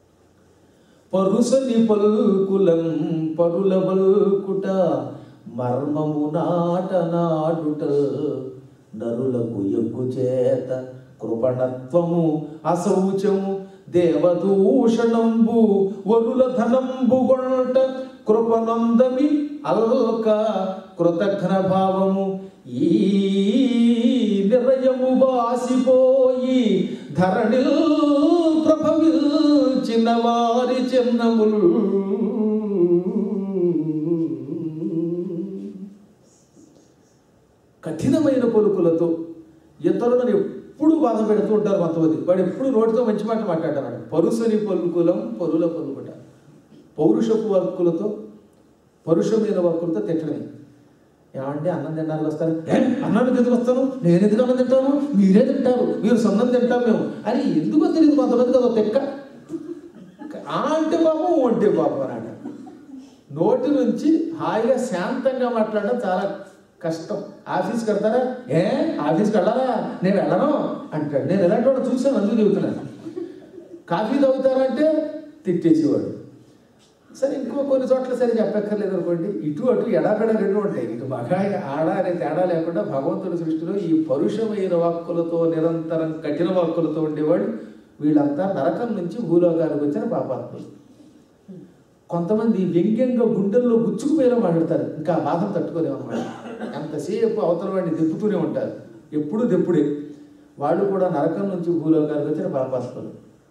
పరుసని పల్కులం పరుల బల్కుట మర్మము నాట నాడుట నరులకు ఎగ్గు చేత కృపణత్వము అశౌచము దేవదూషణంబు వరుల ధనంబు గొంట కృపనందమి అల్క కృతఘ్న భావము ఈ నిరయము బాసిపోయి ధరణిల్ ప్రభవిల్చిన వారి చిన్నముల్ కఠినమైన పలుకులతో ఇతరులను ఎప్పుడు బాధ పెడుతూ ఉంటారు కొంతమంది వాడు ఎప్పుడు నోటితో మంచి మాట మాట్లాడతాడు పరుసని పలుకులం పరుల పలుకుట పౌరుషపు వర్కులతో పరుషమైన వర్కులతో తిట్టడమే ఏమంటే అన్నం తినడానికి వస్తారు "ఏ, అన్నానికి ఎందుకు వస్తాను నేను ఎందుకు అన్నం తింటాను మీరే తింటారు మీరు సొన్నం తింటాం మేము అని ఎందుకో తెలియదు కొంతమందికి అదో తెక్క ఆ అంటే పాపం ఊ అంటే పాపం అని అంటారు. నోటి నుంచి హాయిగా శాంతంగా మాట్లాడడం చాలా కష్టం ఆఫీస్కి వెళ్తారా ఏ ఆఫీస్కి వెళ్ళాలా నేను వెళ్ళను అంటాడు నేను ఎలాంటి వాడు చూసాను అందుకు చెబుతున్నాను కాఫీ తాగుతారంటే తిట్టేసేవాడు సరే ఇంకో కొన్ని చోట్ల సరే చెప్పక్కర్లేదు అనుకోండి ఇటు అటు ఎడాపెడ రెండు ఉంటాయి ఇటు మగ ఆడ అనే తేడా లేకుండా భగవంతుడి సృష్టిలో ఈ పరుషమైన వాక్కులతో నిరంతరం కఠిన వాక్కులతో ఉండేవాడు వీళ్ళంతా నరకం నుంచి భూలోకానికి వచ్చిన పాపాత్ములు కొంతమంది వ్యంగ్యంగా గుండెల్లో గుచ్చుకుపోయేలా మాట్లాడతారు ఇంకా ఆ బాధను తట్టుకోలేమన్నమాట ఎంతసేపు అవతల వాడిని దెప్పుతూనే ఉంటారు ఎప్పుడు దెప్పుడే వాళ్ళు కూడా నరకం నుంచి భూలోకానికి వచ్చిన పాపాత్ములు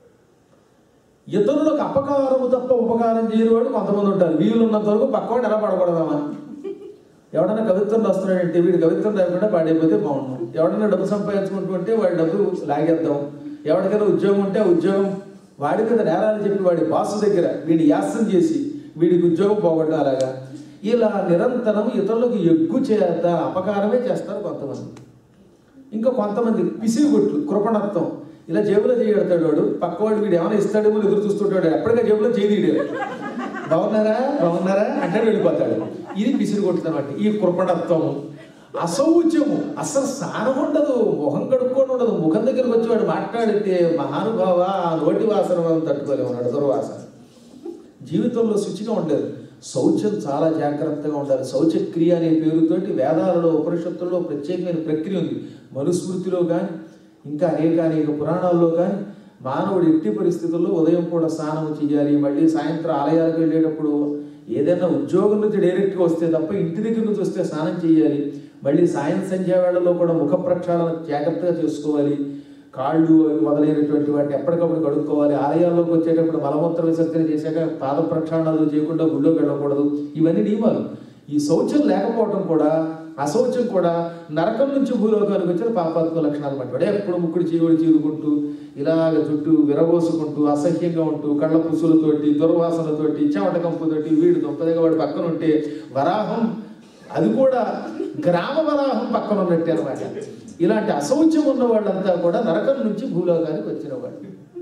ఇతరులకు అపకారము తప్ప ఉపకారం చేయని వాడు కొంతమంది ఉంటారు వీలున్నంత వరకు పక్కవాడు ఎలా పడకూడదామా ఎవడన్నా కవిత్వం రాస్తున్నాడంటే వీడు కవిత్వం రాకుండా పాడైపోతే బాగుండు ఎవడన్నా డబ్బు సంపాదించుకుంటుంటే వాడి డబ్బు లాగేద్దాం ఎవరికైనా ఉద్యోగం ఉంటే ఆ ఉద్యోగం వాడి మీద నేరాలు చెప్పి వాడి బాసు దగ్గర వీడి యాసం చేసి వీడికి ఉద్యోగం పోగొట్టడం అలాగా ఇలా నిరంతరం ఇతరులకు ఎగ్గు చేత అపకారమే చేస్తారు కొంతమంది ఇంకా కొంతమంది పిసిగుట్లు కృపణత్వం ఇలా జేబులో చేయడతాడు వాడు పక్కవాడు వీడు ఏమైనా ఇస్తాడేమో ఎదురు చూస్తుంటాడు ఎప్పటిగా జేబులో చేయదీయడు బాగున్నారా బాగున్నారా అంటే వెళ్ళిపోతాడు ఇది పిసిరిగొట్టు అనమాట ఈ కృపణత్వము అసౌచ్యము అసలు స్నానం ఉండదు ముఖం కడుక్కోవడం ఉండదు ముఖం దగ్గరకు వచ్చి వాడు మాట్లాడితే మహానుభావ ఆ నోటి వాసన మనం తట్టుకోలేము ఉన్నాడు దుర్వాసన జీవితంలో శుచిగా ఉండలేదు శౌచం చాలా జాగ్రత్తగా ఉండాలి శౌచక్రియ అనే పేరుతోటి వేదాలలో ఉపనిషత్తుల్లో ప్రత్యేకమైన ప్రక్రియ ఉంది మనుస్మృతిలో కానీ ఇంకా అనేక అనేక పురాణాల్లో కానీ మానవుడు ఎట్టి పరిస్థితుల్లో ఉదయం కూడా స్నానం చేయాలి మళ్ళీ సాయంత్రం ఆలయాలకు వెళ్ళేటప్పుడు ఏదైనా ఉద్యోగం నుంచి డైరెక్ట్గా వస్తే తప్ప ఇంటి దగ్గర నుంచి వస్తే స్నానం చేయాలి మళ్ళీ సాయం సంధ్యా వేళల్లో కూడా ముఖ ప్రక్షాళన జాగ్రత్తగా చేసుకోవాలి కాళ్ళు అవి మొదలైనటువంటి వాటిని ఎప్పటికప్పుడు కడుక్కోవాలి ఆలయాల్లోకి వచ్చేటప్పుడు మలమూత్ర విసర్జన చేశాక పాద ప్రక్షాళనలు చేయకుండా గుళ్ళోకి వెళ్ళకూడదు ఇవన్నీ నియమాలు ఈ శౌచం లేకపోవడం కూడా అశౌచం కూడా నరకం నుంచి భూలోకానికి వచ్చిన పాపాత్మ లక్షణాలు పట్టాడు ఎప్పుడు ముక్కుడు చీవుడు చీరుకుంటూ ఇలాగ చుట్టూ విరబోసుకుంటూ అసహ్యంగా ఉంటూ కళ్ళ పుసులతోటి దుర్వాసనతోటి చెమట కంపుతోటి వీడు దుంపదిగా వాడు పక్కన ఉంటే వరాహం అది కూడా గ్రామ వరాహం పక్కన ఉన్నట్టే అనమాట ఇలాంటి అశౌచ్యం ఉన్న వాళ్ళంతా కూడా నరకం నుంచి భూలోకానికి వచ్చిన వాళ్ళు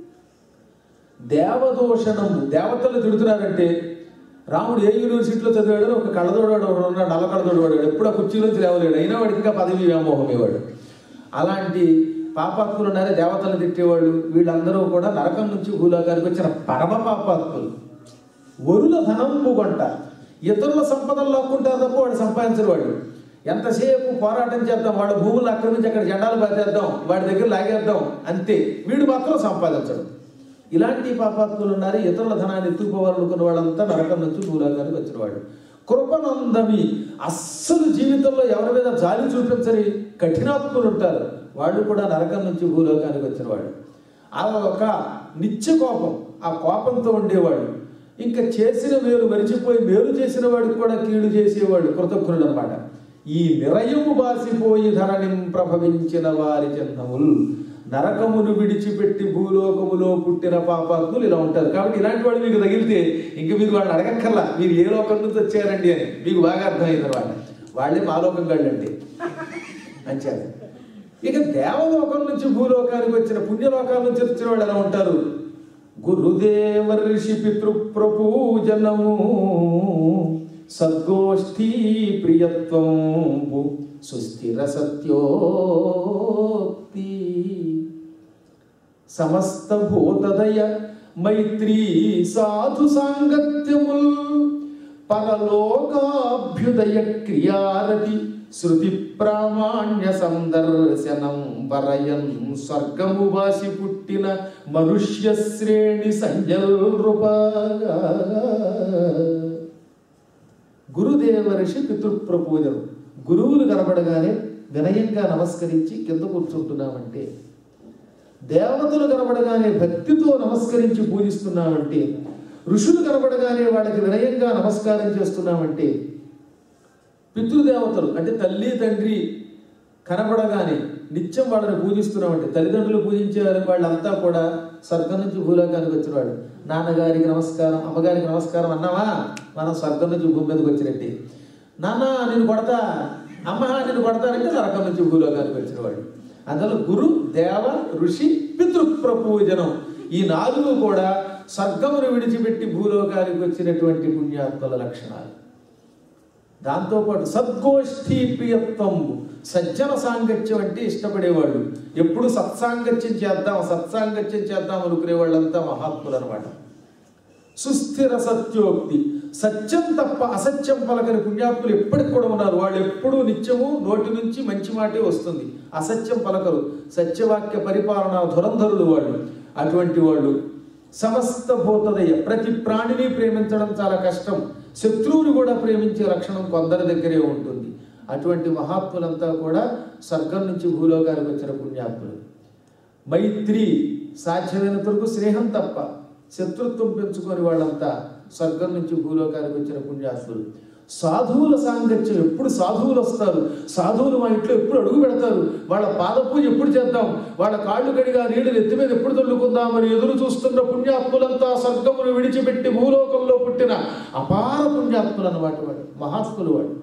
దేవదూషణం దేవతలు తిడుతున్నారంటే రాముడు ఏ యూనివర్సిటీలో చదివాడో ఒక కళ్ళదోడాడు ఒకడు ఉన్నాడు నల్ల కళ్ళదోడు ఎప్పుడు ఆ కుర్చీలోంచి లేవలేడు అయినా వాడికి ఇంకా పదవి వ్యామోహమేవాడు అలాంటి పాపాత్ములు ఉన్నారే దేవతలు తిట్టేవాళ్ళు వీళ్ళందరూ కూడా నరకం నుంచి భూలోకానికి వచ్చిన పరమ పాపాత్ములు వరుల ధనంబు కొంట ఇతరుల సంపదలు లాక్కుంటారు తప్ప వాడు సంపాదించరు వాడు ఎంతసేపు పోరాటం చేద్దాం వాళ్ళ భూములు ఆక్రమించి అక్కడ జెండాలు బాధేద్దాం వాడి దగ్గర లాగేద్దాం అంతే వీడు మాత్రం సంపాదించడు ఇలాంటి పాపాత్ములు ఉన్నారు ఇతరుల ధనాన్ని ఎత్తుకోవాలనుకున్న వాళ్ళంతా నరకం నుంచి భూలోకానికి వచ్చిన వాళ్ళు కృపనందమి అస్సలు జీవితంలో ఎవరి మీద జాలి చూపించని కఠినాత్ములు ఉంటారు వాళ్ళు కూడా నరకం నుంచి భూలోకానికి వచ్చిన వాళ్ళు ఆ ఒక నిత్య కోపం ఆ కోపంతో ఉండేవాడు ఇంకా చేసిన మేలు మరిచిపోయి మేలు చేసిన వాడికి కూడా కీడు చేసేవాడు కృతజ్ఞుడు అనమాట ఈ నిరయము బాసిపోయి ధరణిం ప్రభవించిన వారి చిహ్నములు నరకమును విడిచిపెట్టి భూలోకములో పుట్టిన పాపాత్ములు ఇలా ఉంటారు కాబట్టి ఇలాంటి వాడు మీకు తగిలితే ఇంక మీరు వాళ్ళని అడగక్కర్లా మీరు ఏ లోకం నుంచి వచ్చారండి అని మీకు బాగా అర్థమైంది అనమాట వాళ్ళే మా లోకం వాళ్ళండి అంచారు ఇక దేవలోకం నుంచి భూలోకానికి వచ్చిన పుణ్యలోకాల నుంచి వచ్చిన వాళ్ళు ఎలా ఉంటారు గురుదేవ ఋషి పితృప్రపూజనము సద్గోష్ఠీ ప్రియత్వం సుస్థిర సత్యోక్తి సమస్త భూతదయ మైత్రీ సాధు సాంగత్యముల్ పరలోకాభ్యుదయ క్రియారతి శృతి ప్రామాణ్య సందర్శనం వరయన్ స్వర్గము వాసి పుట్టిన మనుష్య శ్రేణి సంజల్ గురుదేవ ఋషి పితృప్రపూజలు గురువులు కనబడగానే వినయంగా నమస్కరించి కింద కూర్చుంటున్నామంటే దేవతలు కనబడగానే భక్తితో నమస్కరించి పూజిస్తున్నామంటే ఋషులు కనబడగానే వాళ్ళకి వినయంగా నమస్కారం చేస్తున్నామంటే పితృదేవతలు అంటే తల్లి తండ్రి కనబడగానే నిత్యం వాళ్ళని పూజిస్తున్నామంటే తల్లిదండ్రులు పూజించే వాళ్ళంతా కూడా స్వర్గం నుంచి భూలోకానికి వచ్చినవాడు నాన్నగారికి నమస్కారం అమ్మగారికి నమస్కారం అన్నావా మనం స్వర్గం నుంచి భూమి మీదకి వచ్చినట్టే నాన్న నేను కొడతా అమ్మ నేను కొడతానంటే నరకం నుంచి భూలోకానికి వచ్చినవాడు అందులో గురు దేవ ఋషి పితృప్రపూజనం ఈ నాలుగు కూడా స్వర్గమును విడిచిపెట్టి భూలోకానికి వచ్చినటువంటి పుణ్యాత్మల లక్షణాలు దాంతోపాటు సద్గోష్ఠీ ప్రియత్వం సజ్జన సాంగత్యం అంటే ఇష్టపడేవాళ్ళు ఎప్పుడు సత్సాంగత్యం చేద్దాం సత్సాంగత్యం చేద్దాం అనుకునే వాళ్ళంతా మహాత్ములు అనమాట సుస్థిర సత్యోక్తి సత్యం తప్ప అసత్యం పలకని పుణ్యాత్ములు ఎప్పటికి కూడా ఉన్నారు వాళ్ళు ఎప్పుడూ నిత్యము నోటి నుంచి మంచి మాటే వస్తుంది అసత్యం పలకరు సత్యవాక్య పరిపాలన ధురంధరులు వాళ్ళు అటువంటి వాళ్ళు సమస్త భూతదయ ప్రతి ప్రాణిని ప్రేమించడం చాలా కష్టం శత్రువుని కూడా ప్రేమించే లక్షణం కొందరి దగ్గరే ఉంటుంది అటువంటి మహాత్ములంతా కూడా స్వర్గం నుంచి భూలోకానికి వచ్చిన పుణ్యాత్ములు మైత్రి సాధ్యమైనంత వరకు స్నేహం తప్ప శత్రుత్వం పెంచుకొని వాళ్ళంతా స్వర్గం నుంచి భూలోకానికి వచ్చిన పుణ్యాత్ములు సాధువుల సాంగత్యం ఎప్పుడు సాధువులు వస్తారు సాధువులు మా ఇంట్లో ఎప్పుడు అడుగు పెడతారు వాళ్ళ పాద పూజ ఎప్పుడు చేద్దాం వాళ్ళ కాళ్ళు కడిగా నీళ్ళు ఎత్తి మీద ఎప్పుడు తొల్లుకుందామని ఎదురు చూస్తున్న పుణ్యాత్ములంతా స్వర్గమును విడిచిపెట్టి భూలోకంలో పుట్టిన అపార పుణ్యాత్ములు అన్నమాట వాడు మహాత్ములు వాడు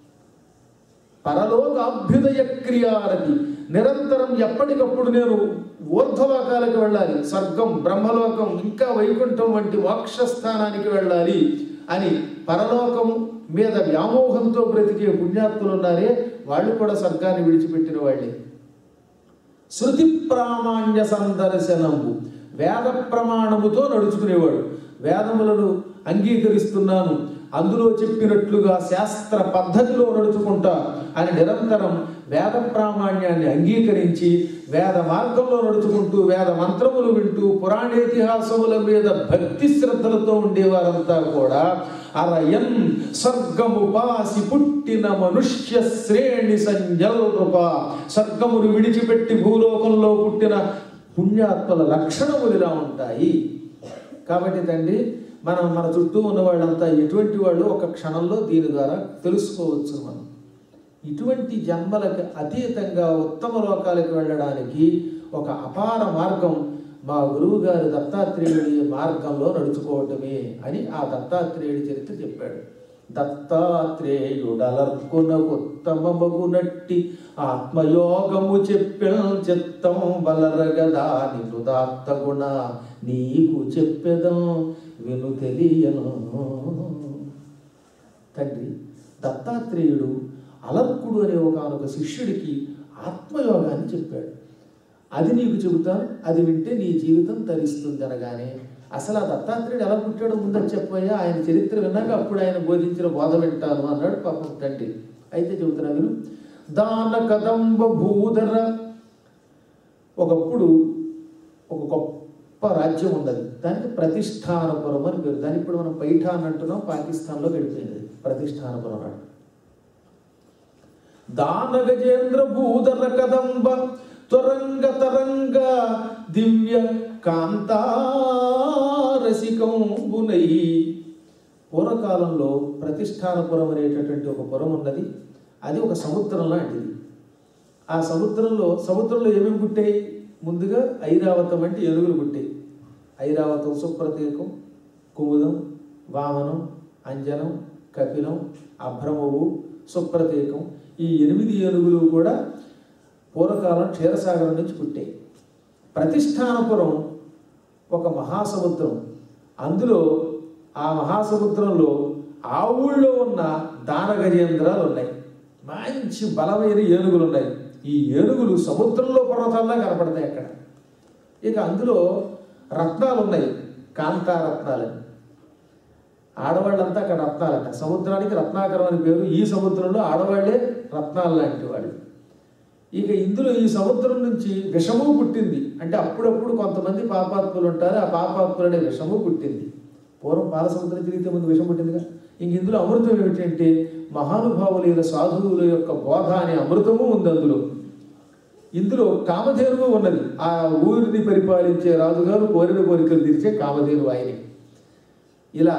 పరలోక అభ్యుదయ క్రియారతి నిరంతరం ఎప్పటికప్పుడు నేను ఊర్ధ్వలోకాలకు వెళ్ళాలి స్వర్గం బ్రహ్మలోకం ఇంకా వైకుంఠం వంటి మోక్ష స్థానానికి వెళ్ళాలి అని పరలోకం మీద వ్యామోహంతో బ్రతికే పుణ్యాత్ములు ఉన్నారే వాళ్ళు కూడా స్వర్గాన్ని విడిచిపెట్టిన వాళ్ళే శృతి ప్రామాణ్య సందర్శనము వేద ప్రమాణముతో నడుచుకునేవాడు వేదములను అంగీకరిస్తున్నాను అందులో చెప్పినట్లుగా శాస్త్ర పద్ధతిలో నడుచుకుంటా అని నిరంతరం వేద ప్రామాణ్యాన్ని అంగీకరించి వేద మార్గంలో నడుచుకుంటూ వేద మంత్రములు వింటూ పురాణేతిహాసముల మీద భక్తి శ్రద్ధలతో ఉండేవారంతా కూడా అరయన్ స్వర్గముపాసి పుట్టిన మనుష్య శ్రేణి సంజల్ప స్వర్గమును విడిచిపెట్టి భూలోకంలో పుట్టిన పుణ్యాత్మల లక్షణములు ఇలా ఉంటాయి కాబట్టి తండ్రి మనం మన చుట్టూ ఉన్న వాళ్ళంతా ఎటువంటి వాళ్ళు ఒక క్షణంలో దీని ద్వారా తెలుసుకోవచ్చు మనం ఇటువంటి జన్మలకు అతీతంగా ఉత్తమ లోకాలకు వెళ్ళడానికి ఒక అపార మార్గం మా గురువు గారి దత్తాత్రేయుడి మార్గంలో నడుచుకోవటమే అని ఆ దత్తాత్రేయుడి చరిత్ర చెప్పాడు దత్తాత్రేయుడలర్కునకుత్తమగునట్టి ఆత్మయోగము చెప్పిన చిత్తం బలరగదా నిరుదాత్త గుణ నీకు చెప్పెదం విను తెలియను తండ్రి దత్తాత్రేయుడు అలర్కుడు అనే ఒకనొక శిష్యుడికి ఆత్మయోగాన్ని చెప్పాడు అది నీకు చెబుతాను అది వింటే నీ జీవితం తరిస్తుంది అనగానే అసలు ఆ దత్తాత్రేయుడు ఎలా పుట్టాడో ముందని చెప్పయ్యా ఆయన చరిత్ర విన్నాక అప్పుడు ఆయన బోధించిన బోధ వింటాను అన్నాడు పాపం తండ్రి అయితే చెబుతున్నా విను దాన కదంబ భూధర ఒకప్పుడు ఒక గొప్ప రాజ్యం ఉన్నది దానికి ప్రతిష్టానపురం అని పేరు దానికి ఇప్పుడు మనం పైఠాన్ అంటున్నాం పాకిస్తాన్లో వెళ్ళిపోయింది ప్రతిష్టానపురం నాడు దాన గజేంద్ర భూధర కదంబ త్వరంగ తరంగ దివ్య కాంతారసికంబునై పూర్వకాలంలో ప్రతిష్టానపురం అనేటటువంటి ఒక పురం ఉన్నది అది ఒక సముద్రం లాంటిది ఆ సముద్రంలో సముద్రంలో ఏమేమి పుట్టాయి ముందుగా ఐరావతం అంటే ఏనుగులు పుట్టాయి ఐరావతం సుప్రతీకం కుముదం వామనం అంజనం కపిలం అభ్రమవు సుప్రతీకం ఈ ఎనిమిది ఏనుగులు కూడా పూర్వకాలం క్షీరసాగరం నుంచి పుట్టాయి ప్రతిష్టానపురం ఒక మహాసముద్రం అందులో ఆ మహాసముద్రంలో ఆ ఊళ్ళో ఉన్న దాన గజేంద్రాలు ఉన్నాయి మంచి బలమైన ఏనుగులు ఉన్నాయి ఈ ఏనుగులు సముద్రంలో పర్వతాల్లో కనపడతాయి అక్కడ ఇక అందులో రత్నాలు ఉన్నాయి కాంతారత్నాలని ఆడవాళ్ళంతా అక్కడ రత్నాలంట సముద్రానికి రత్నాకరం అని పేరు ఈ సముద్రంలో ఆడవాళ్లే రత్నాలు లాంటి వాళ్ళు ఇక ఇందులో ఈ సముద్రం నుంచి విషము పుట్టింది అంటే అప్పుడప్పుడు కొంతమంది పాపాత్ములు ఉంటారు ఆ పాపాత్ములు అనే విషము పుట్టింది పూర్వం పాల సముద్రం తిరిగితే ముందు విషం పుట్టిందిగా ఇంక ఇందులో అమృతం ఏమిటంటే మహానుభావులైన సాధువుల యొక్క బోధ అనే అమృతము ఉంది అందులో ఇందులో కామధేనువు ఉన్నది ఆ ఊరిని పరిపాలించే రాజుగారు కోరిన కోరికలు తీర్చే కామధేను ఆయనే ఇలా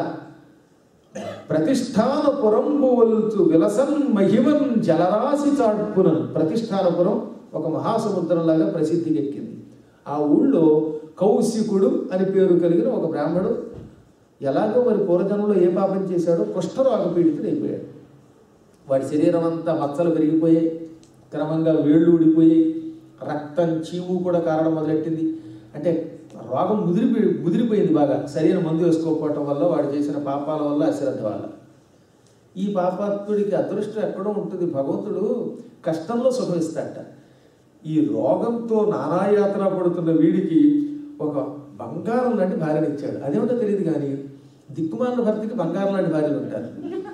ప్రతిష్టానపురంబు వల్చు విలసన్ మహిమన్ జలరాశి చాటుపునను ప్రతిష్టానపురం ఒక మహాసముద్రంలాగా ప్రసిద్ధికి ఎక్కింది ఆ ఊళ్ళో కౌశికుడు అని పేరు కలిగిన ఒక బ్రాహ్మడు ఎలాగో మరి పూర్వజన్మలో ఏ పాపం చేశాడో కుష్ఠరోగ పీడితుడు అయిపోయాడు వాడి శరీరం అంతా మచ్చలు పెరిగిపోయాయి క్రమంగా వేళ్ళు ఊడిపోయి రక్తం చీము కూడా కారడం మొదలెట్టింది అంటే రోగం ముదిరిపోయి ముదిరిపోయింది బాగా సరైన మందు వేసుకోకపోవటం వల్ల వాడు చేసిన పాపాల వల్ల అశ్రద్ధ వల్ల ఈ పాపాత్ముడికి అదృష్టం ఎక్కడో ఉంటుంది భగవంతుడు కష్టంలో సుఖం ఇస్తాడట ఈ రోగంతో నానాయాతన పడుతున్న వీడికి ఒక బంగారం లాంటి భార్యను ఇచ్చాడు అదేమిటో తెలియదు కానీ దిక్కుమాలిన భర్తకి బంగారం లాంటి భార్యలు ఉంటారు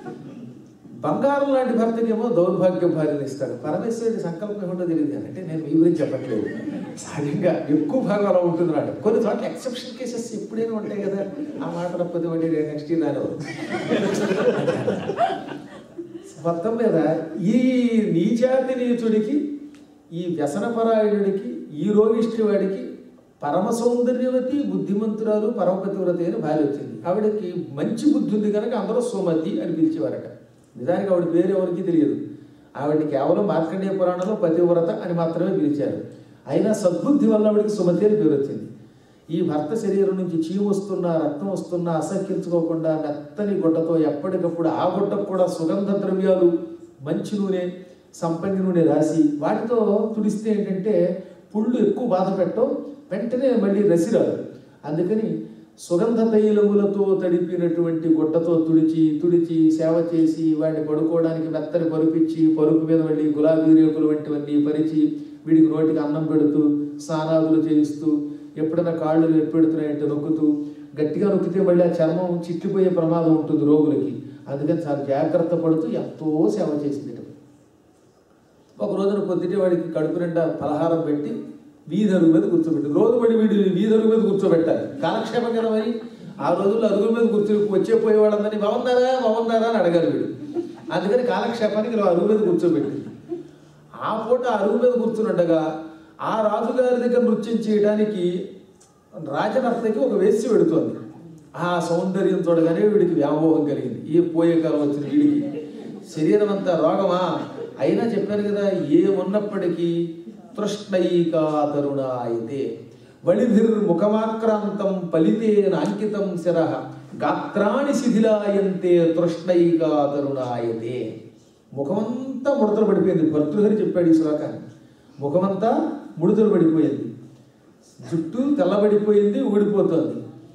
బంగారం లాంటి భర్తకేమో దౌర్భాగ్య భార్యను ఇస్తాడు పరమేశ్వరుడి సంకల్పం ఏమిటో తెలియదు కానీ అంటే నేను మీ గురించి చెప్పట్లేదు సహజంగా ఎక్కువ భాగం అలా ఉంటుంది నాడు కొన్ని చోట్ల ఎక్సెప్షన్ కేసెస్ ఎప్పుడైనా ఉంటాయి కదా ఆ మాట తప్పదు మళ్ళీ నెక్స్ట్ ఇయర్ రాను మొత్తం మీద ఈ నీచాతి నీచుడికి ఈ వ్యసనపరాయణుడికి ఈ రోగిష్టి వాడికి పరమ సౌందర్యవతి బుద్ధిమంతురాలు పరమపతివ్రత అని భార్య వచ్చింది ఆవిడకి మంచి బుద్ధి ఉంది కనుక అందరూ సుమతి అని పిలిచేవారట నిజానికి ఆవిడ పేరు ఎవరికి తెలియదు ఆవిడని కేవలం మార్కండేయ పురాణంలో పతివ్రత అని మాత్రమే పిలిచారు అయినా సద్బుద్ధి వల్ల ఆవిడకి సుమతి అని పేరు వచ్చింది ఈ భర్త శరీరం నుంచి చీము వస్తున్నా రక్తం వస్తున్నా అసహ్యించుకోకుండా మెత్తని గుడ్డతో ఎప్పటికప్పుడు ఆ గుడ్డకు కూడా సుగంధ ద్రవ్యాలు మంచి నూనె సంపంగి నూనె రాసి వాటితో తుడిస్తే ఏంటంటే పుళ్ళు ఎక్కువ బాధ పెట్టవు వెంటనే మళ్ళీ రసిరాదు అందుకని సుగంధ తైలములతో తడిపినటువంటి గుడ్డతో తుడిచి తుడిచి సేవ చేసి వాడిని పడుకోవడానికి మెత్తని పరుపిచ్చి పరుపు మీద మళ్ళీ గులాబీ రేకులు వంటివన్నీ పరిచి వీడికి నోటికి అన్నం పెడుతూ స్నానాదులు చేయిస్తూ ఎప్పుడైనా కాళ్ళు ఎప్పెడుతున్నాయంటే నొక్కుతూ గట్టిగా నొక్కితే మళ్ళీ ఆ చర్మం చిట్లిపోయే ప్రమాదం ఉంటుంది రోగులకి అందుకని చాలా జాగ్రత్త పడుతూ ఎంతో సేవ చేసింది ఒక రోజున పొద్దుటే వాడికి కడుపు నిండా పలహారం పెట్టి వీధరుగు మీద కూర్చోబెట్టి రోజు పడి వీడి వీధరుగు మీద కూర్చోబెట్టాలి కాలక్షేపం కదా మరి ఆ రోజుల్లో అరుగుల మీద కూర్చొని వచ్చే పోయే వాళ్ళందరినీ బాగున్నారా బాగున్నారా అని అడగాలి వీడు అందుకని కాలక్షేపానికి ఇలా అరుగు మీద కూర్చోబెట్టింది ఆ పూట అరుగు మీద కూర్చున్నట్టుగా ఆ రాజుగారి దగ్గర నృత్యం చేయడానికి రాజనర్తకి ఒక వేసి పెడుతోంది ఆ సౌందర్యం చూడగానే వీడికి వ్యామోహం కలిగింది ఈ పోయే కాలం వచ్చిన వీడికి శరీరం అంతా రోగమా అయినా చెప్పాను కదా ఏమున్నప్పటికీ తృష్ణైకా తరుణ అయితే వళిభిర్ ముఖమాక్రాంతం పలితేన అంకితం శిర గాత్రాణి శిథిలాయంతే తృష్ణైకా తరుణాయతే ముఖమంతా ముడతలు పడిపోయింది భర్తృహరి చెప్పాడు ఈ శ్లోకాన్ని ముఖమంతా ముడతలు పడిపోయింది జుట్టు తెల్లబడిపోయింది ఊడిపోతోంది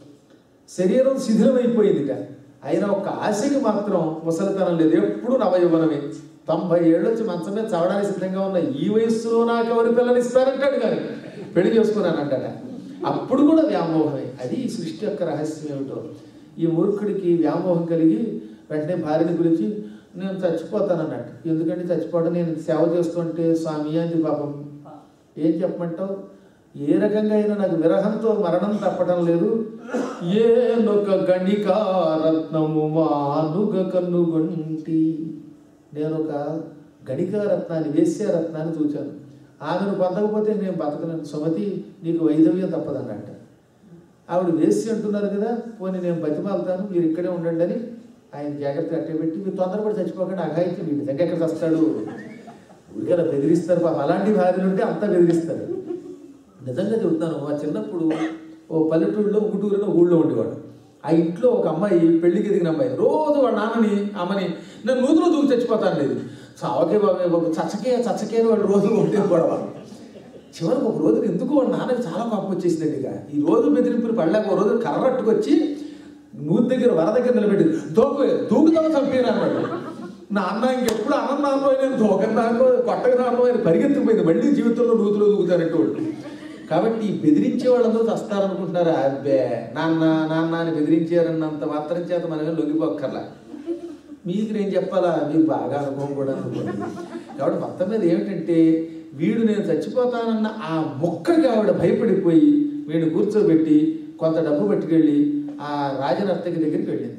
శరీరం శిథిలమైపోయిందిట అయినా ఒక ఆశకి మాత్రం ముసలితనం లేదు ఎప్పుడు నవయవనమే తొంభై ఏళ్ళు వచ్చి మంచం మీద చవడానికి సిద్ధంగా ఉన్న ఈ వయస్సులో నాకు ఎవరు పిల్లలు ఇస్తారంటాడు కానీ పెళ్లి చేసుకున్నానంటాడ అప్పుడు కూడా వ్యామోహమే అది ఈ సృష్టి యొక్క రహస్యం ఏమిటో ఈ మూర్ఖుడికి వ్యామోహం కలిగి వెంటనే భార్యని గురించి నేను చచ్చిపోతానన్నట్టు ఎందుకంటే చచ్చిపోవడం నేను సేవ చేస్తుంటే స్వామి అంది పాపం ఏం చెప్పమంటావు ఏ రకంగా అయినా నాకు విరహంతో మరణం తప్పడం లేదు ఏ నొక గణికారత్నము మానుగ కన్నుగొంటి నేను ఒక గణికారత్నాన్ని వేశ్యారత్నాన్ని చూచాను ఆమెను పొందకపోతే నేను బతకలేను సుమతి నీకు వైదవ్యం తప్పదన్నట్ట ఆవిడ వేసి అంటున్నారు కదా పోనీ నేను బతిమాలుతాను మీరు ఇక్కడే ఉండండి అని ఆయన జాగ్రత్త అట్టబెట్టి మీరు తొందరపడి చచ్చిపోకండి అఘాయిత్యం మీ నిజంగా ఎక్కడ వస్తాడు ఊరికలా బెదిరిస్తారు పాప అలాంటి భార్యలు ఉంటే అంతా బెదిరిస్తారు నిజంగా చెబుతాను మా చిన్నప్పుడు ఓ పల్లెటూరులో ఊటూరులో ఊళ్ళో ఉండేవాడు ఆ ఇంట్లో ఒక అమ్మాయి పెళ్లికి ఎదిగిన అమ్మాయి రోజు వాళ్ళ నాన్నని అమ్మని నేను నూతులో దూకి చచ్చిపోతాను లేదు చావకే బాబే బాబు చచ్చకే చచ్చకే అని వాళ్ళు రోజు ఉంటే గొడవ చివరికి ఒక రోజు ఎందుకు వాళ్ళ నాన్నకి చాలా కోపం వచ్చేసిందండి ఇక ఈ రోజు బెదిరింపులు పడలేక ఒక రోజు కర్రట్టుకొచ్చి నూతి దగ్గర వర దగ్గర నిలబెట్టి దూకు దూకుతావు చంపేనా అన్నాడు నా అన్న ఇంకెప్పుడు అన్నం నాన్నో నేను దూకం నాన్నో కొట్టక నాన్నో అని పరిగెత్తిపోయింది మళ్ళీ జీవితంలో నూతులో దూకుతానంటూ వాళ్ళు కాబట్టి ఈ బెదిరించే వాళ్ళందరూ చస్తారనుకుంటున్నారు అబ్బే నాన్న నాన్న అని బెదిరించారన్నంత మాత్రం చేత మనమే లొంగిపోక్కర్లా మీకు నేను చెప్పాలా మీకు బాగా అనుభవం కూడా అనుకోండి కాబట్టి మొత్తం మీద ఏమిటంటే వీడు నేను చచ్చిపోతానన్న ఆ మొక్కకి ఆవిడ భయపడిపోయి వీడిని కూర్చోబెట్టి కొంత డబ్బు పట్టుకెళ్ళి ఆ రాజనర్తకి దగ్గరికి వెళ్ళింది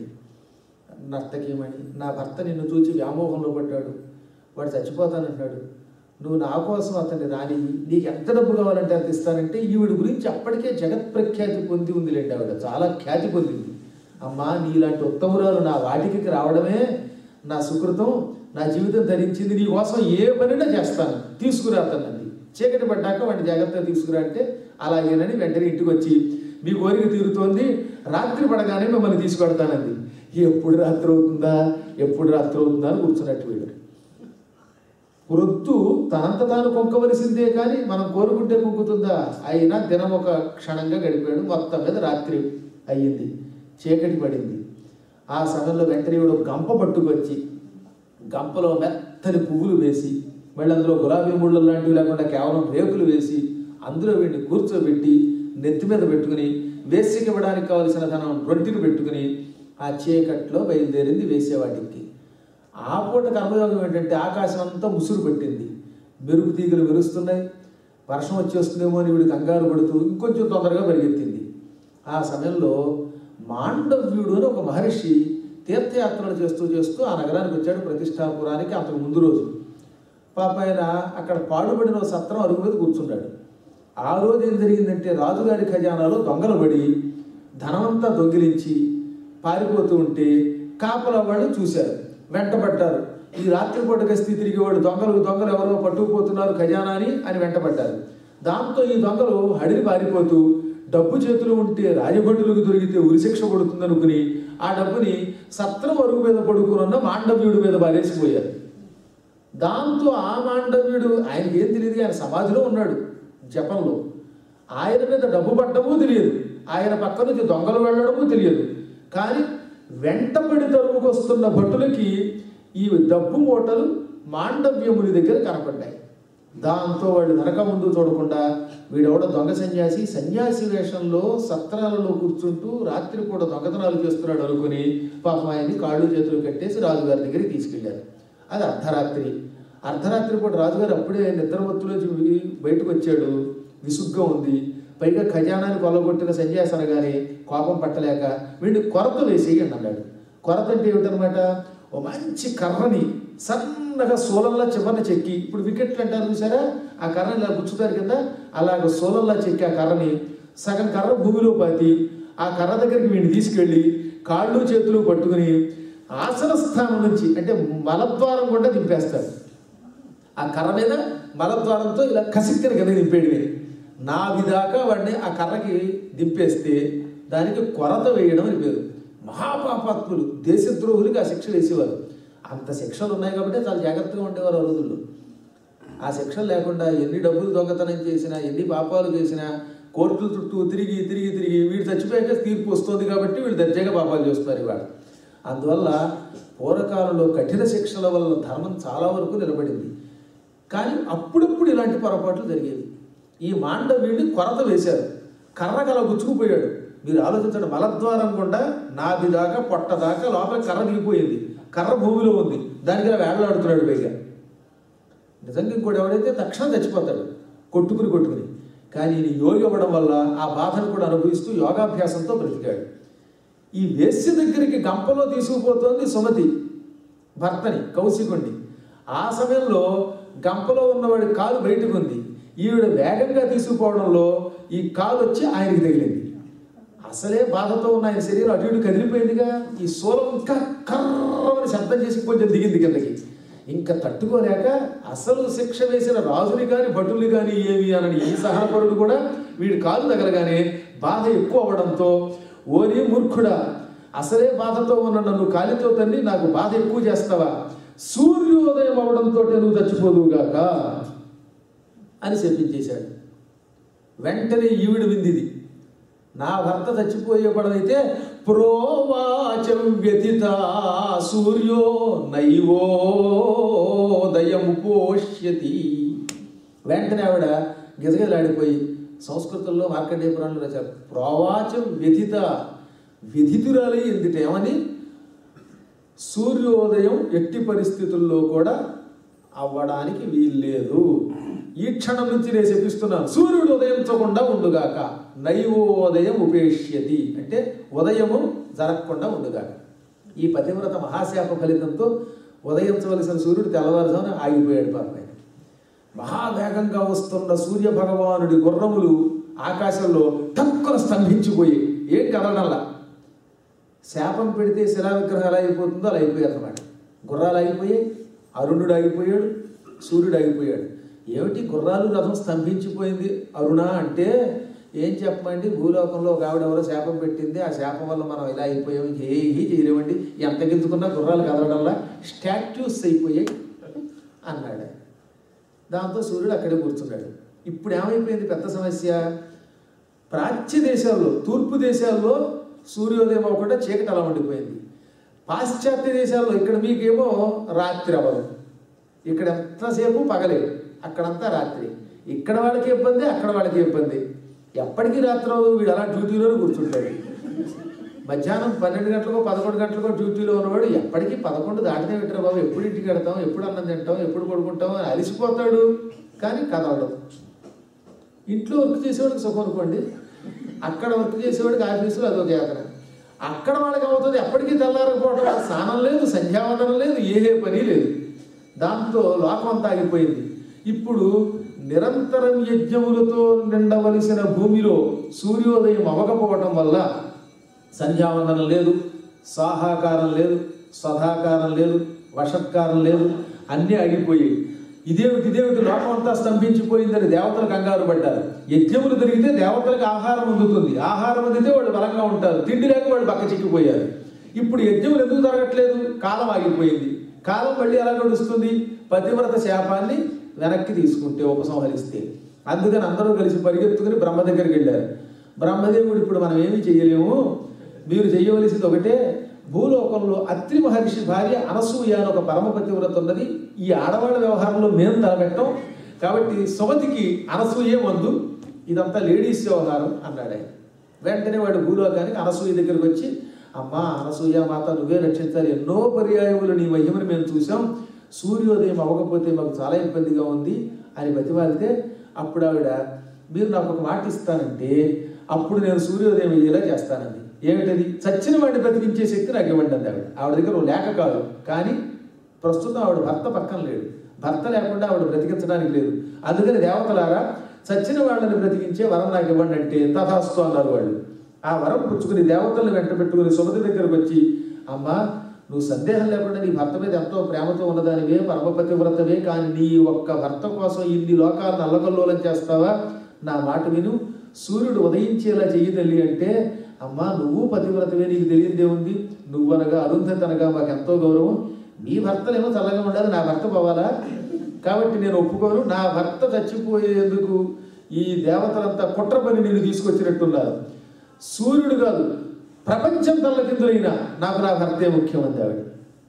నర్తకీమణి నా భర్త నిన్ను చూచి వ్యామోహంలో పడ్డాడు వాడు చచ్చిపోతానంటున్నాడు నువ్వు నా కోసం అతన్ని రాని నీకు ఎంత డబ్బు కావాలంటే అంత ఇస్తానంటే ఈవిడ గురించి అప్పటికే జగత్ ప్రఖ్యాతి పొంది ఉందిలేండి ఆవిడ చాలా ఖ్యాతి పొందింది అమ్మా నీలాంటి ఉత్తమురాలు నా వాటికి రావడమే నా సుకృతం నా జీవితం ధరించింది నీ కోసం ఏ పనినా చేస్తాను తీసుకురా అతనండి చీకటి పడ్డాక వాడిని జాగ్రత్తగా తీసుకురా అంటే అలాగేనని వెంటనే ఇంటికి వచ్చి మీ కోరిక తీరుతోంది రాత్రి పడగానే మిమ్మల్ని తీసుకెడతానంది ఎప్పుడు రాత్రి అవుతుందా ఎప్పుడు రాత్రి అవుతుందా అని కూర్చున్నట్టు వీడు వృత్తు తనంత తాను కొంకవలసిందే కానీ మనం కోరుకుంటే కొంకుతుందా అయినా దినం ఒక క్షణంగా గడిపాడు మొత్తం మీద రాత్రి అయ్యింది చీకటి పడింది ఆ సమయంలో వెంటనే వీడు ఒక గంప పట్టుకొచ్చి గంపలో మెత్తని పువ్వులు వేసి మళ్ళీ అందులో గులాబీ ముళ్ళు లాంటివి లేకుండా కేవలం రేకులు వేసి అందులో వీడిని కూర్చోబెట్టి నెత్తి మీద పెట్టుకుని వేసికి ఇవ్వడానికి కావలసిన ధనం రొట్టెని పెట్టుకుని ఆ చీకట్లో బయలుదేరింది వేసేవాటికి ఆ పూట కర్మయోగం ఏంటంటే ఆకాశం అంతా ముసురు పెట్టింది మెరుగు తీగలు మెరుస్తున్నాయి వర్షం వచ్చేస్తుందేమో అని వీడికి కంగారు పడుతూ ఇంకొంచెం తొందరగా పరిగెత్తింది ఆ సమయంలో మాండవ్యుడు అని ఒక మహర్షి తీర్థయాత్రలు చేస్తూ చేస్తూ ఆ నగరానికి వచ్చాడు ప్రతిష్టాపురానికి అంతకు ముందు రోజు పాప ఆయన అక్కడ పాడుబడిన ఒక సత్రం అరుగు మీద కూర్చున్నాడు ఆ రోజు ఏం జరిగిందంటే రాజుగారి ఖజానాలో దొంగలు పడి ధనమంతా దొంగిలించి పారిపోతూ ఉంటే కాపలా వాళ్ళు చూశారు వెంటబడ్డారు ఈ రాత్రిపూట గస్తీ తిరిగి వాళ్ళు దొంగలు దొంగలు ఎవరో పట్టుకుపోతున్నారు ఖజానాని అని వెంటబడ్డారు దాంతో ఈ దొంగలు హడిని పారిపోతూ డబ్బు చేతులు ఉంటే రాజభటులకు దొరికితే ఉరిశిక్ష పడుతుంది అనుకుని ఆ డబ్బుని సత్రం అరుగు మీద పడుకున్న మాండవ్యుడి మీద బారేసిపోయారు దాంతో ఆ మాండవ్యుడు ఆయనకి ఏం తెలియదు ఆయన సమాధిలో ఉన్నాడు జపంలో ఆయన మీద డబ్బు పట్టము తెలియదు ఆయన పక్క నుంచి దొంగలు వెళ్ళడము తెలియదు కానీ వెంటబడి తరుముకు వస్తున్న భటులకి ఈ డబ్బు మూటలు మాండవ్యముని దగ్గర కనపడ్డాయి దాంతో వాళ్ళు వెనక ముందు చూడకుండా వీడెవడ దొంగ సన్యాసి సన్యాసి వేషంలో సత్రాలలో కూర్చుంటూ రాత్రిపూట దొంగతనాలు చేస్తున్నాడు అనుకుని పాపం ఆయన్ని కాళ్ళు చేతులు కట్టేసి రాజుగారి దగ్గరికి తీసుకెళ్లారు అది అర్ధరాత్రి అర్ధరాత్రి పూట రాజుగారు అప్పుడే నిద్రమత్తులోంచి బయటకు వచ్చాడు విసుగ్గా ఉంది పైగా ఖజానాన్ని కొల్లగొట్టిన సన్యాసి అనగానే కోపం పట్టలేక వీడిని కొరత వేసేయండి అన్నాడు కొరత అంటే ఏమిటనమాట ఓ మంచి కర్రని సన్నగా సోలల్లా చివరిని చెక్కి ఇప్పుడు వికెట్లు అంటారు చూసారా ఆ కర్రని ఇలా గుచ్చుతారు కింద అలాగ సోలల్లా చెక్కి ఆ కర్రని సగం కర్ర భూమిలో పాతి ఆ కర్ర దగ్గరికి వీడిని తీసుకెళ్ళి కాళ్ళు చేతులు పట్టుకుని ఆసన స్థానం నుంచి అంటే మలద్వారం గుండా దింపేస్తాడు ఆ కర్ర మీద మలద్వారంతో ఇలా కసిక్కిన కింద దింపేయడమే నా విదాకా వాడిని ఆ కర్రకి దింపేస్తే దానికి కొరత వేయడం అని పేరు మహాపాపాత్ములు దేశద్రోహులకి ఆ శిక్షలు వేసేవారు అంత శిక్షలు ఉన్నాయి కాబట్టి చాలా జాగ్రత్తగా ఉండేవారు ఆ రోజుల్లో ఆ శిక్షలు లేకుండా ఎన్ని డబ్బులు దొంగతనం చేసినా ఎన్ని పాపాలు చేసినా కోర్టుల చుట్టూ తిరిగి తిరిగి తిరిగి వీడు చచ్చిపోయాక తీర్పు వస్తుంది కాబట్టి వీళ్ళు దర్జాగా పాపాలు చేస్తున్నారు ఇవాళ అందువల్ల పూర్వకాలంలో కఠిన శిక్షల వల్ల ధర్మం చాలా వరకు నిలబడింది కానీ అప్పుడప్పుడు ఇలాంటి పొరపాట్లు జరిగేవి ఈ మాండవీడిని కొరత వేశారు కర్ర కల గుచ్చుకుపోయాడు మీరు ఆలోచించండి మలద్వారం గుండా నాభి దాకా పొట్ట దాకా లోపల కర్ర దిగిపోయింది కర్ర భూమిలో ఉంది దానికి ఇలా వేళ్లాడుతున్నాడు పైగా నిజంగా ఇంకోటి ఎవడైతే తక్షణం చచ్చిపోతాడు కొట్టుకుని కొట్టుకుని కానీ ఈయన యోగి అవ్వడం వల్ల ఆ బాధను కూడా అనుభవిస్తూ యోగాభ్యాసంతో బ్రతికాడు ఈ వేశ్య దగ్గరికి గంపలో తీసుకుపోతోంది సుమతి భర్తని కౌశికుణ్ణి ఆ సమయంలో గంపలో ఉన్నవాడి కాలు బయటకు ఉంది ఈవిడ వేగంగా తీసుకుపోవడంలో ఈ కాలు వచ్చి ఆయనకి తగిలింది అసలే బాధతో ఉన్న ఆయన శరీరం అటు ఇటు కదిలిపోయిందిగా ఈ సోలం ఇంకా కర్రమని శబ్దం చేసి కొంచెం దిగింది కిందకి ఇంకా తట్టుకోలేక అసలు శిక్ష వేసిన రాజుని కానీ భటుల్ని కానీ ఏమి అనని ఈ సహనపరుడు కూడా వీడి కాలు తగలగానే బాధ ఎక్కువ అవ్వడంతో ఓరి మూర్ఖుడా అసలే బాధతో ఉన్న నన్ను కాలితో తన్ని నాకు బాధ ఎక్కువ చేస్తావా సూర్యోదయం అవడంతో నువ్వు చచ్చిపోదువుగాక అని చెప్పించేశాడు వెంటనే ఈవిడ విందిది నా భర్త చచ్చిపోయే పడదైతే ప్రోవాచం వ్యతిత సూర్యో నైవోదయము పోష్యతి వెంటనే ఆవిడ గిజగిజలాడిపోయి సంస్కృతంలో మార్కండేయ పురాణంలో రాశారు ప్రోవాచం వ్యతిత వ్యధితురాలి ఎందుట ఏమని సూర్యోదయం ఎట్టి పరిస్థితుల్లో కూడా అవ్వడానికి వీల్లేదు ఈ క్షణం నుంచి నేను చెప్పిస్తున్నాను సూర్యుడు ఉదయించకుండా ఉండుగాక నైవోదయం ఉపేష్యతి అంటే ఉదయము జరగకుండా ఉండుగాక ఈ పతివ్రత మహాశాప ఫలితంతో ఉదయించవలసిన సూర్యుడు తెల్లవారుజామున ఆగిపోయాడు పాప ఆయన. మహావేగంగా వస్తున్న సూర్య భగవానుడి గుర్రములు ఆకాశంలో టక్కున స్తంభించిపోయి ఏం కదలడంలా శాపం పెడితే శిలా విగ్రహాలు ఎలా అయిపోతుందో అలా అయిపోయారు అనమాట గుర్రాలు ఆగిపోయాయి అరుణుడు ఆగిపోయాడు సూర్యుడు ఆగిపోయాడు ఏమిటి గుర్రాలు రథం స్తంభించిపోయింది అరుణ అంటే ఏం చెప్పమండి భూలోకంలో ఒక ఆవిడ ఎవరో శాపం పెట్టింది ఆ శాపం వల్ల మనం ఇలా అయిపోయాం ఏమీ చేయలేమండి ఎంత గింజుకున్నా గుర్రాలు కదలడంలా స్టాట్యూస్ అయిపోయాయి అన్నాడు ఆయన. దాంతో సూర్యుడు అక్కడే కూర్చున్నాడు ఇప్పుడు ఏమైపోయింది పెద్ద సమస్య ప్రాచ్య దేశాల్లో తూర్పు దేశాల్లో సూర్యోదయం అవ్వకుండా చీకటి అలా ఉండిపోయింది పాశ్చాత్య దేశాల్లో ఇక్కడ మీకేమో రాత్రి అవ్వదు ఇక్కడ ఎంతసేపు పగలే అక్కడంతా రాత్రి ఇక్కడ వాళ్ళకి ఇబ్బంది అక్కడ వాళ్ళకి ఇబ్బంది ఎప్పటికీ రాత్రి అవ్వదు వీడు అలా డ్యూటీలోనే కూర్చుంటాడు మధ్యాహ్నం పన్నెండు గంటలకో పదకొండు గంటలకో డ్యూటీలో ఉన్నవాడు ఎప్పటికీ పదకొండు దాటితే పెట్టరు బాబు ఎప్పుడు ఇంటికి వెళ్తాం ఎప్పుడు అన్నం తింటాం ఎప్పుడు పడుకుంటాం అని అలిసిపోతాడు కానీ కదలడం ఇంట్లో వర్క్ చేసేవాడికి సుఖం అనుకోండి అక్కడ వర్క్ చేసేవాడికి ఆఫీసులో అదొక యాత్ర అక్కడ వాళ్ళకి అవుతుంది ఎప్పటికీ తెల్లారకపోవడం ఆ స్నానం లేదు సంధ్యావందనం లేదు ఏ పని లేదు దాంతో లోకం అంతా ఆగిపోయింది ఇప్పుడు నిరంతరం యజ్ఞములతో నిండవలసిన భూమిలో సూర్యోదయం అవ్వకపోవటం వల్ల సంధ్యావందనం లేదు సాహాకారం లేదు సదాకారం లేదు వషత్కారం లేదు అన్నీ ఆగిపోయాయి ఇదేమిటి ఇదేమిటి లోకం అంతా స్తంభించిపోయిందని దేవతలు కంగారు పడ్డారు యజ్ఞములు జరిగితే దేవతలకు ఆహారం అందుతుంది ఆహారం అందితే వాళ్ళు బలంగా ఉంటారు తిండి లేక వాళ్ళు బక్క చిక్కిపోయారు ఇప్పుడు యజ్ఞములు ఎందుకు జరగట్లేదు కాలం ఆగిపోయింది కాలం మళ్ళీ ఎలా గడుస్తుంది పతివ్రత శాపాన్ని వెనక్కి తీసుకుంటే ఉపసంహరిస్తే అందుకని అందరూ కలిసి పరిగెత్తుకుని బ్రహ్మ దగ్గరికి వెళ్ళారు బ్రహ్మదేవుడు ఇప్పుడు మనం ఏమీ చేయలేము మీరు చేయవలసింది ఒకటే భూలోకంలో అత్రి మహర్షి భార్య అనసూయ అని ఒక పరమ పతివ్రత ఉన్నది ఈ ఆడవాళ్ళ వ్యవహారంలో మేము తలపెట్టాం కాబట్టి సుమతికి అనసూయే మందు ఇదంతా లేడీస్ వ్యవహారం అన్నాడు ఆయన వెంటనే వాడు భూలోకానికి అనసూయ దగ్గరికి వచ్చి అమ్మా అనసూయ మాత నువ్వే రక్షించాలి ఎన్నో పర్యాయములు నీ మహిమను మేము చూసాం సూర్యోదయం అవ్వకపోతే మాకు చాలా ఇబ్బందిగా ఉంది అని బతిమాలితే అప్పుడు ఆవిడ మీరు నాకు ఒక మాట ఇస్తానంటే అప్పుడు నేను సూర్యోదయం అయ్యేలా చేస్తానండి ఏమిటది చచ్చిన వాడిని బ్రతికించే శక్తి నాకు ఇవ్వండి అంది ఆవిడ ఆవిడ దగ్గర ఓ లేక కాదు కానీ ప్రస్తుతం ఆవిడ భర్త పక్కన లేడు భర్త లేకుండా ఆవిడ బ్రతికించడానికి లేదు అందుకని దేవతలారా చచ్చిన వాళ్ళని బ్రతికించే వరం నాకు ఇవ్వండి అంటే తథాస్తు అన్నారు వాళ్ళు ఆ వరం పుచ్చుకుని దేవతలను వెంట పెట్టుకుని సుమతి దగ్గరకు వచ్చి అమ్మా నువ్వు సందేహం లేకుండా నీ భర్త మీద ఎంతో ప్రేమతో ఉన్నదానివే పరమపతి వ్రతవే కానీ నీ ఒక్క భర్త కోసం ఇన్ని లోకాలను అల్లకల్లోలం చేస్తావా నా మాట విను సూర్యుడు ఉదయించేలా చెయ్యి తల్లి అంటే అమ్మా నువ్వు పతివ్రతవే నీకు తెలియదే ఉంది నువ్వనగా అరుంధతి అనగా మాకు ఎంతో గౌరవం నీ భర్తలేమో చల్లగా ఉండాలి నా భర్త పోవాలా కాబట్టి నేను ఒప్పుకోను నా భర్త చచ్చిపోయేందుకు ఈ దేవతలంతా కుట్ర పని నేను తీసుకొచ్చినట్టున్నారు సూర్యుడు కాదు ప్రపంచం తల్లకిందులైనా నాకు నా భర్తే ముఖ్యం అంది ఆవిడ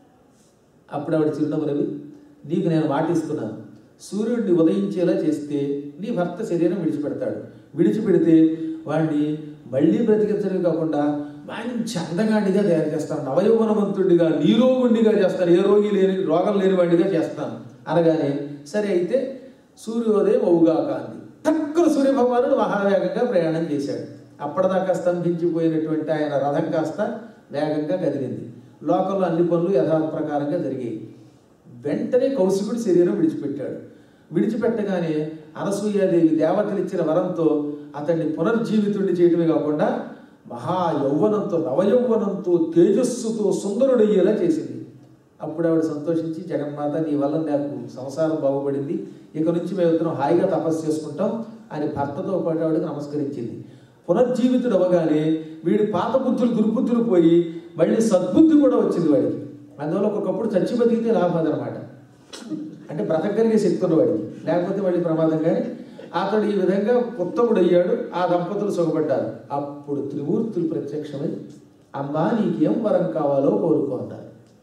అప్పుడు ఆవిడ చిరునవ్వు రవి నీకు నేను మాటిస్తున్నాను సూర్యుడిని ఉదయించేలా చేస్తే నీ భర్త శరీరం విడిచిపెడతాడు విడిచిపెడితే వాడిని మళ్ళీ బ్రతికించడమే కాకుండా మంచి అందగాడిగా తయారు చేస్తాను నవయౌవనవంతుడిగా నీరోగుండిగా చేస్తాను ఏ రోగి లేని రోగం లేని వాడిగా చేస్తాను అనగానే సరే అయితే సూర్యోదయం అవుగాక అంది తక్కువ సూర్యభగవానుడు మహావేగంగా ప్రయాణం చేశాడు అప్పటిదాకా స్తంభించిపోయినటువంటి ఆయన రథం కాస్త వేగంగా కదిలింది లోకంలో అన్ని పనులు యథార్థ ప్రకారంగా జరిగాయి వెంటనే కౌశికుడు శరీరం విడిచిపెట్టాడు విడిచిపెట్టగానే అనసూయాదేవి దేవతలు ఇచ్చిన వరంతో అతన్ని పునర్జీవితుడిని చేయటమే కాకుండా మహా యౌవనంతో నవయౌవనంతో తేజస్సుతో సుందరుడయ్యేలా చేసింది అప్పుడు ఆవిడ సంతోషించి జగన్మాత నీ వల్ల నాకు సంసారం బాగుపడింది ఇక నుంచి మేము ఇద్దరం హాయిగా తపస్సు చేసుకుంటాం అని భర్తతో పాటు ఆవిడకి నమస్కరించింది పునర్జీవితుడు అవ్వగానే వీడి పాత బుద్ధులు దుర్బుద్ధులు పోయి మళ్ళీ సద్బుద్ధి కూడా వచ్చింది వాడికి అందువల్ల ఒక్కొక్కప్పుడు చచ్చి బతికితే లాభం అనమాట అంటే బ్రతకగలిగే శక్తి ఉన్నవాడికి లేకపోతే మళ్ళీ ప్రమాదం కానీ అతడు ఈ విధంగా ఉత్తముడు అయ్యాడు ఆ దంపతులు సుఖపడ్డారు అప్పుడు త్రిమూర్తులు ప్రత్యక్షమై అమ్మా నీకేం వరం కావాలో కోరుకో అన్నారు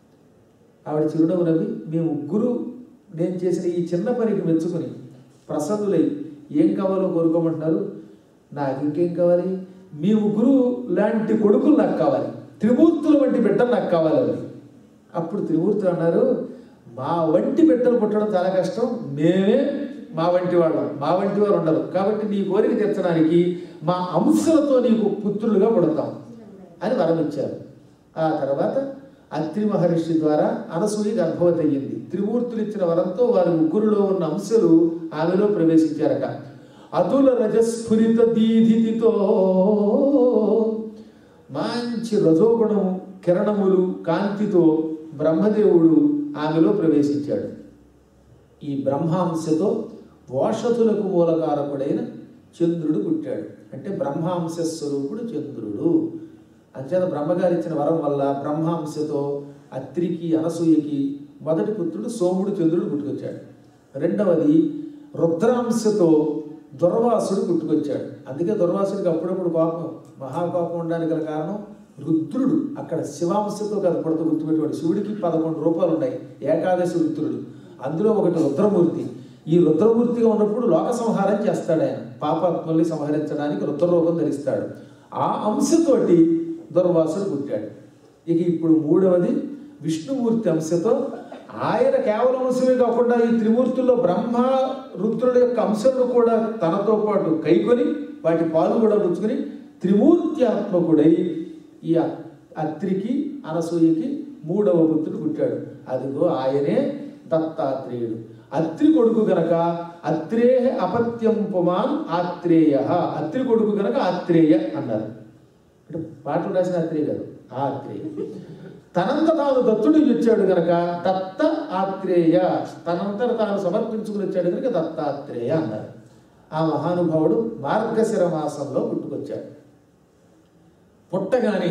ఆవిడ చిరునవ్వు నవ్వి మీ ముగ్గురు నేను చేసిన ఈ చిన్న పనికి మెచ్చుకుని ప్రసన్నులై ఏం కావాలో కోరుకోమంటున్నారు నాకు ఇంకేం కావాలి మీ ముగ్గురు లాంటి కొడుకులు నాకు కావాలి త్రిమూర్తుల వంటి బిడ్డలు నాకు కావాలి అవి అప్పుడు త్రిమూర్తులు అన్నారు మా వంటి బిడ్డలు పుట్టడం చాలా కష్టం మేమే మా వంటి వాళ్ళం మా వంటి వారు ఉండరు కాబట్టి నీ కోరిక తీర్చడానికి మా అంశలతో నీకు పుత్రులుగా పుడతాం అని వరం ఇచ్చారు ఆ తర్వాత అత్రి మహర్షి ద్వారా అనసూయ గర్భవతి అయ్యింది త్రిమూర్తులు ఇచ్చిన వరంతో వారి ముగ్గురులో ఉన్న అంశలు ఆమెలో ప్రవేశించారట అతుల రజస్ఫురిత దీధితితో మంచి రజోగుణము కిరణములు కాంతితో బ్రహ్మదేవుడు ఆమెలో ప్రవేశించాడు ఈ బ్రహ్మాంశతో ఓషధులకు మూలకారకుడైన చంద్రుడు పుట్టాడు అంటే బ్రహ్మాంశ స్వరూపుడు చంద్రుడు అంచేత బ్రహ్మగారు ఇచ్చిన వరం వల్ల బ్రహ్మాంశతో అత్రికి అనసూయకి మొదటి పుత్రుడు సోముడు చంద్రుడు పుట్టుకొచ్చాడు రెండవది రుద్రాంశతో దుర్వాసుడు పుట్టుకొచ్చాడు అందుకే దుర్వాసుడికి అప్పుడప్పుడు కోపం మహాకోపం ఉండడానికి గల కారణం రుద్రుడు అక్కడ శివాంశతో కదా పుడత గుర్తుపెట్టేవాడు శివుడికి పదకొండు రూపాలు ఉన్నాయి ఏకాదశి రుద్రుడు అందులో ఒకటి రుద్రమూర్తి ఈ రుద్రమూర్తిగా ఉన్నప్పుడు లోక సంహారం చేస్తాడు ఆయన పాపాత్మల్ని సంహరించడానికి రుద్రరూపం ధరిస్తాడు ఆ అంశతోటి దుర్వాసుడు పుట్టాడు ఇక ఇప్పుడు మూడవది విష్ణుమూర్తి అంశతో ఆయన కేవలం అంశమే కాకుండా ఈ త్రిమూర్తుల్లో బ్రహ్మ రుద్రుల యొక్క అంశాలను కూడా తనతో పాటు కైకొని వాటి పాలు కూడా పుచ్చుకొని త్రిమూర్తి ఆత్మకుడై ఈ అత్రికి అనసూయకి మూడవ పుత్రుడు పుట్టాడు అదిగో ఆయనే దత్తాత్రేయుడు అత్రి కొడుకు గనక అత్రే అపత్యం పుమాన్ ఆత్రేయ అత్రి కొడుకు గనక ఆత్రేయ అన్నారు అంటే పాటలు రాసిన ఆత్రేయ గారు ఆత్రేయ తనంత తాను దత్తుడు ఇచ్చాడు గనక దత్త ఆత్రేయ తనంతట తాను సమర్పించుకుని వచ్చాడు కనుక దత్తాత్రేయ అన్నారు ఆ మహానుభావుడు మార్గశిర మాసంలో పుట్టుకొచ్చాడు పుట్టగానే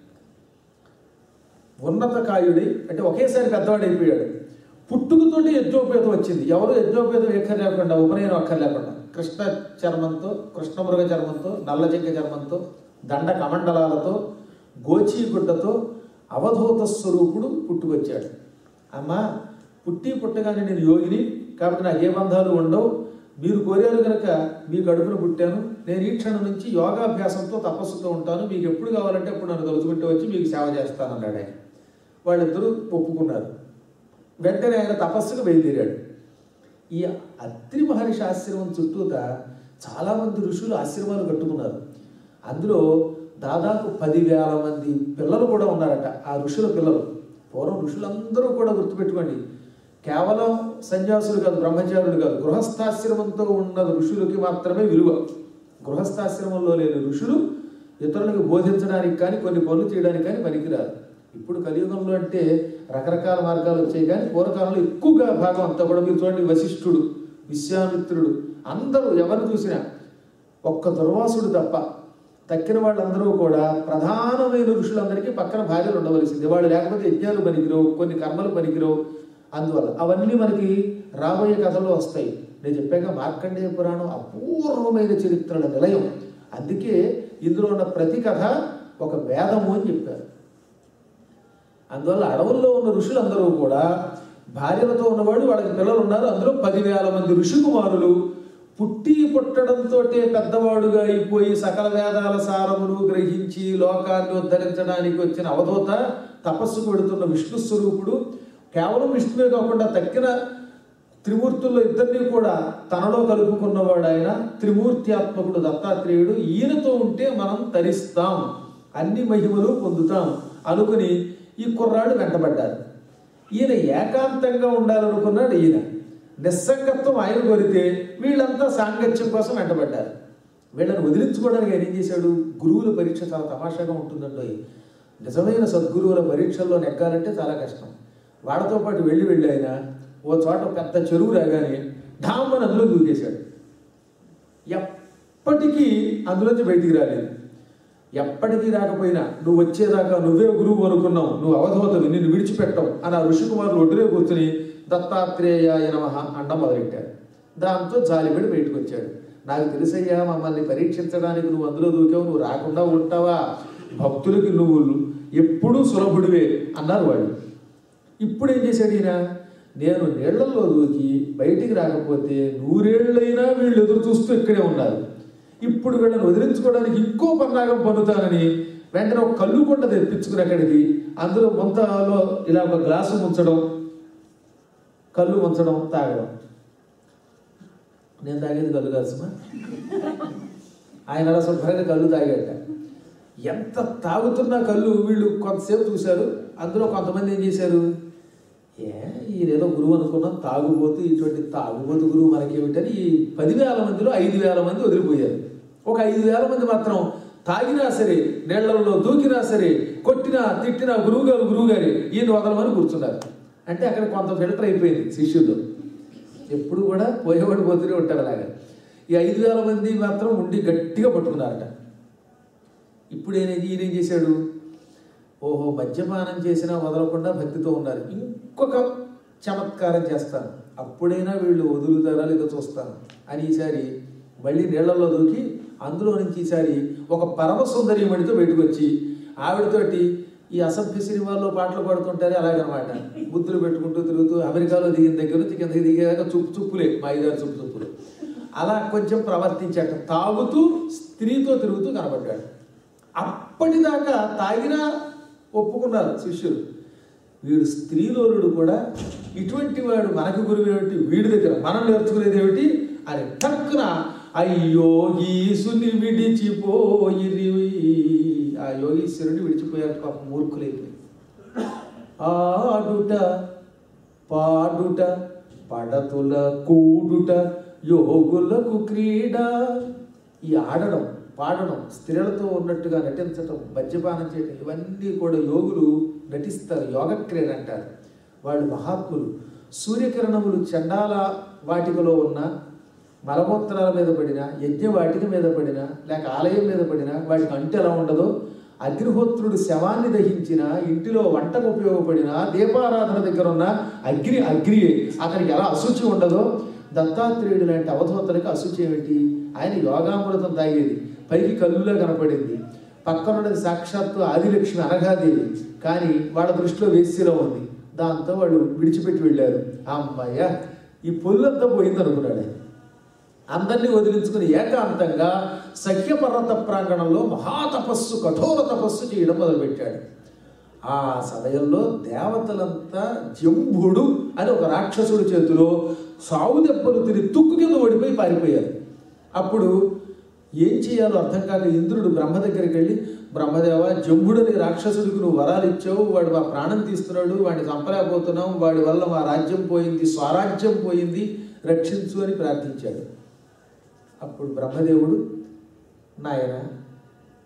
ఉన్నత కాయుడై అంటే ఒకేసారి పెద్దవాడైపోయాడు పుట్టుకతోటి యజ్ఞోపేతం వచ్చింది ఎవరు యజ్ఞోపేతం ఎక్కర్ లేకుండా ఉపనయనం అక్కర్ లేకుండా కృష్ణ చర్మంతో కృష్ణమృగ చర్మంతో నల్ల జింక చర్మంతో దండ కమండలాలతో గోచీ గుడ్డతో అవధూత స్వరూపుడు పుట్టుకొచ్చాడు అమ్మా పుట్టి పుట్టగానే నేను యోగిని కాబట్టి నాకు ఏ బంధాలు ఉండవు మీరు కోరారు కనుక మీ కడుపున పుట్టాను నేను ఈ క్షణం నుంచి యోగాభ్యాసంతో తపస్సుతో ఉంటాను మీకు ఎప్పుడు కావాలంటే అప్పుడు నన్ను తలుచుకుంటూ వచ్చి మీకు సేవ చేస్తాను అన్నాడు ఆయన వాళ్ళిద్దరూ ఒప్పుకున్నారు వెంటనే ఆయన తపస్సుకు బయలుదేరాడు ఈ అత్రి మహర్షి ఆశ్రమం చుట్టూత చాలామంది ఋషులు ఆశ్రమాలు కట్టుకున్నారు అందులో దాదాపు పదివేల మంది పిల్లలు కూడా ఉన్నారట ఆ ఋషుల పిల్లలు పూర్వం ఋషులందరూ కూడా గుర్తుపెట్టుకోండి కేవలం సన్యాసులు కాదు బ్రహ్మచారులు కాదు గృహస్థాశ్రమంతో ఉన్న ఋషులకి మాత్రమే విలువ గృహస్థాశ్రమంలో లేని ఋషులు ఇతరులకు బోధించడానికి కానీ కొన్ని పనులు చేయడానికి కానీ పనికిరాదు ఇప్పుడు కలియుగంలో అంటే రకరకాల మార్గాలు వచ్చాయి కానీ పూర్వకాలంలో ఎక్కువగా భాగం అంతా కూడా మీరు చూడండి వశిష్ఠుడు విశ్వామిత్రుడు అందరూ ఎవరిని చూసినా ఒక్క దుర్వాసుడు తప్ప తక్కిన వాళ్ళందరూ కూడా ప్రధానమైన ఋషులందరికీ పక్కన భార్యలు ఉండవలసింది వాళ్ళు లేకపోతే యజ్ఞాలు పనికిరావు కొన్ని కర్మలు పనికిరావు అందువల్ల అవన్నీ మనకి రాబోయే కథలో వస్తాయి నేను చెప్పాక మార్కండేయ పురాణం అపూర్వమైన చరిత్రల నిలయం అందుకే ఇందులో ఉన్న ప్రతి కథ ఒక వేదము అని చెప్పారు అందువల్ల అడవుల్లో ఉన్న ఋషులందరూ కూడా భార్యలతో ఉన్నవాడు వాళ్ళకి పిల్లలు ఉన్నారు అందులో పదివేల మంది ఋషికుమారులు పుట్టి పుట్టడంతో పెద్దవాడుగా అయిపోయి సకల వేదాల సారమును గ్రహించి లోకాన్ని ఉద్ధరించడానికి వచ్చిన అవధూత తపస్సుకు వెడుతున్న విష్ణు స్వరూపుడు కేవలం విష్ణువే కాకుండా తక్కిన త్రిమూర్తుల్లో ఇద్దరిని కూడా తనలో కలుపుకున్నవాడు ఆయన త్రిమూర్త్యాత్మకుడు దత్తాత్రేయుడు ఈయనతో ఉంటే మనం తరిస్తాం అన్ని మహిమలు పొందుతాం అనుకుని ఈ కుర్రాడు వెంటబడ్డారు ఈయన ఏకాంతంగా ఉండాలనుకున్నాడు ఈయన నిస్సంగత్వం ఆయన కోరితే వీళ్ళంతా సాంగత్యం కోసం వెంటబడ్డారు వీళ్ళని వదిలించుకోవడానికి ఆయన ఏం చేశాడు గురువుల పరీక్ష చాలా తమాషాగా ఉంటుందండో నిజమైన సద్గురువుల పరీక్షల్లో నెగ్గాలంటే చాలా కష్టం వాళ్ళతో పాటు వెళ్ళి వెళ్ళి ఆయన ఓ చోట పెద్ద చెరువు రాగానే ఢామ్మని అందులో దూకేశాడు ఎప్పటికీ అందులోంచి బయటికి రాలేదు ఎప్పటికీ రాకపోయినా నువ్వు వచ్చేదాకా నువ్వే గురువు అనుకున్నావు నువ్వు అవధూతవి నిన్ను విడిచిపెట్టవు అని ఆ ఋషికుమారులు ఒడ్డునే కూర్చుని దత్తాత్రేయాయ నమ అండం మొదలెట్టాడు దాంతో జాలిపడి బయటకు వచ్చాడు నాకు తెలుసయ్యా మమ్మల్ని పరీక్షించడానికి నువ్వు అందులో దూకావు నువ్వు రాకుండా ఉంటావా భక్తులకి నువ్వు ఎప్పుడూ సులభుడివే అన్నారు వాళ్ళు ఇప్పుడు ఏం చేశాడు ఈయన నేను నీళ్లలో దూకి బయటికి రాకపోతే నూరేళ్లైనా వీళ్ళు ఎదురు చూస్తూ ఇక్కడే ఉన్నారు ఇప్పుడు వీళ్ళని వదిలించుకోవడానికి ఇంకో పన్నాగం పొందుతానని వెంటనే ఒక కళ్ళు కొండ తెప్పించుకుని అక్కడికి అందులో ముంతలో ఇలా ఒక గ్లాసు ముంచడం కళ్ళు ముంచడం తాగడం నేను తాగేది కళ్ళు కాదు సుమా ఆయన అలా శుభ్రంగా కళ్ళు తాగాట ఎంత తాగుతున్న కళ్ళు వీళ్ళు కొంతసేపు చూశారు అందులో కొంతమంది ఏం చేశారు ఏ ఈయనేదో గురువు అనుకున్నాం తాగుబోతు ఇటువంటి తాగుబోతు గురువు మనకేమిటని ఈ పదివేల మందిలో ఐదు వేల మంది వదిలిపోయారు ఒక ఐదు వేల మంది మాత్రం తాగినా సరే నీళ్లలో దూకినా సరే కొట్టినా తిట్టినా గురువు గారు గురువు గారి ఈయన వదలమని కూర్చున్నారు అంటే అక్కడ కొంత ఫిల్టర్ అయిపోయింది శిష్యులు ఎప్పుడు కూడా పోయేవాడు పోతూనే ఉంటారు అలాగా ఈ ఐదు వేల మంది మాత్రం ఉండి గట్టిగా పట్టుకున్నారట ఇప్పుడు ఈయన ఈయన ఏం చేశాడు ఓహో మద్యపానం చేసినా వదలకుండా భక్తితో ఉన్నారు ఇంకొక చమత్కారం చేస్తాను అప్పుడైనా వీళ్ళు వదులుతారా లేదో చూస్తాను అని ఈసారి మళ్ళీ నీళ్లలో దూకి అందులో నుంచి ఈసారి ఒక పరమ సుందరీమణితో బయటకు వచ్చి ఆవిడతోటి ఈ అసభ్య సినిమాల్లో పాటలు పాడుతుంటారే అలాగనమాట బుద్ధులు పెట్టుకుంటూ తిరుగుతూ అమెరికాలో దిగిన దగ్గర నుంచి కిందకి దిగేదాకా చుప్పు చుప్పులే మా ఐదారు చుప్పు చుప్పులు అలా కొంచెం ప్రవర్తించాక తాగుతూ స్త్రీతో తిరుగుతూ కనబడ్డాడు అప్పటిదాకా తాగినా ఒప్పుకున్నారు శిష్యులు వీడు స్త్రీలోనుడు కూడా ఇటువంటి వాడు మనకు గురువు ఏమిటి వీడి దగ్గర మనం నేర్చుకునేది ఏమిటి అని టక్కున అయ్యో ఈసుని విడిచిపోయిరి ఆ యోగీశ్వరుని విడిచిపోయారు పాప మూర్ఖులైపోయి ఆడుట పాడుట పడతుల కూడుట యోగులకు క్రీడ ఈ ఆడడం పాడడం స్త్రీలతో ఉన్నట్టుగా నటించటం మద్యపానం చేయడం ఇవన్నీ కూడా యోగులు నటిస్తారు యోగక్రియలు అంటారు వాళ్ళు మహాత్ములు సూర్యకిరణములు చండాల వాటికలో ఉన్న మలమూత్రాల మీద పడిన యజ్ఞ వాటిక మీద పడిన లేక ఆలయం మీద పడిన వాటికి అంటు ఎలా ఉండదో అగ్నిహోత్రుడు శవాన్ని దహించిన ఇంటిలో వంటకు ఉపయోగపడిన దీపారాధన దగ్గర ఉన్న అగ్ని అగ్నియే అతనికి ఎలా అశుచి ఉండదో దత్తాత్రేయుడు లాంటి అవధూతలకు అశుచి ఏమిటి ఆయన యోగామృతం తాగేది పైకి కళ్ళులా కనపడింది పక్కనున్నది సాక్షాత్తు ఆదిలక్ష్మి అనగాదేవి కానీ వాళ్ళ దృష్టిలో వేసిలో ఉంది దాంతో వాళ్ళు విడిచిపెట్టి వెళ్ళారు అమ్మయ్య ఈ పొల్లంతా పోయింది అనుకున్నాడు ఆయన అందరినీ వదిలించుకుని ఏకాంతంగా సఖ్యపర్వత ప్రాంగణంలో మహాతపస్సు కఠోర తపస్సు చేయడం మొదలుపెట్టాడు ఆ సమయంలో దేవతలంతా జంభుడు అని ఒక రాక్షసుడి చేతిలో సావు దెబ్బలు తిని తుక్కు కింద ఓడిపోయి పారిపోయారు అప్పుడు ఏం చేయాలో అర్థం కాక ఇంద్రుడు బ్రహ్మ దగ్గరికి వెళ్ళి బ్రహ్మదేవ జంభుడని రాక్షసుడికి నువ్వు వరాలు ఇచ్చావు వాడు మా ప్రాణం తీస్తున్నాడు వాడిని చంపలేకపోతున్నాం వాడి వల్ల మా రాజ్యం పోయింది స్వరాజ్యం పోయింది రక్షించు అని ప్రార్థించాడు అప్పుడు బ్రహ్మదేవుడు నాయన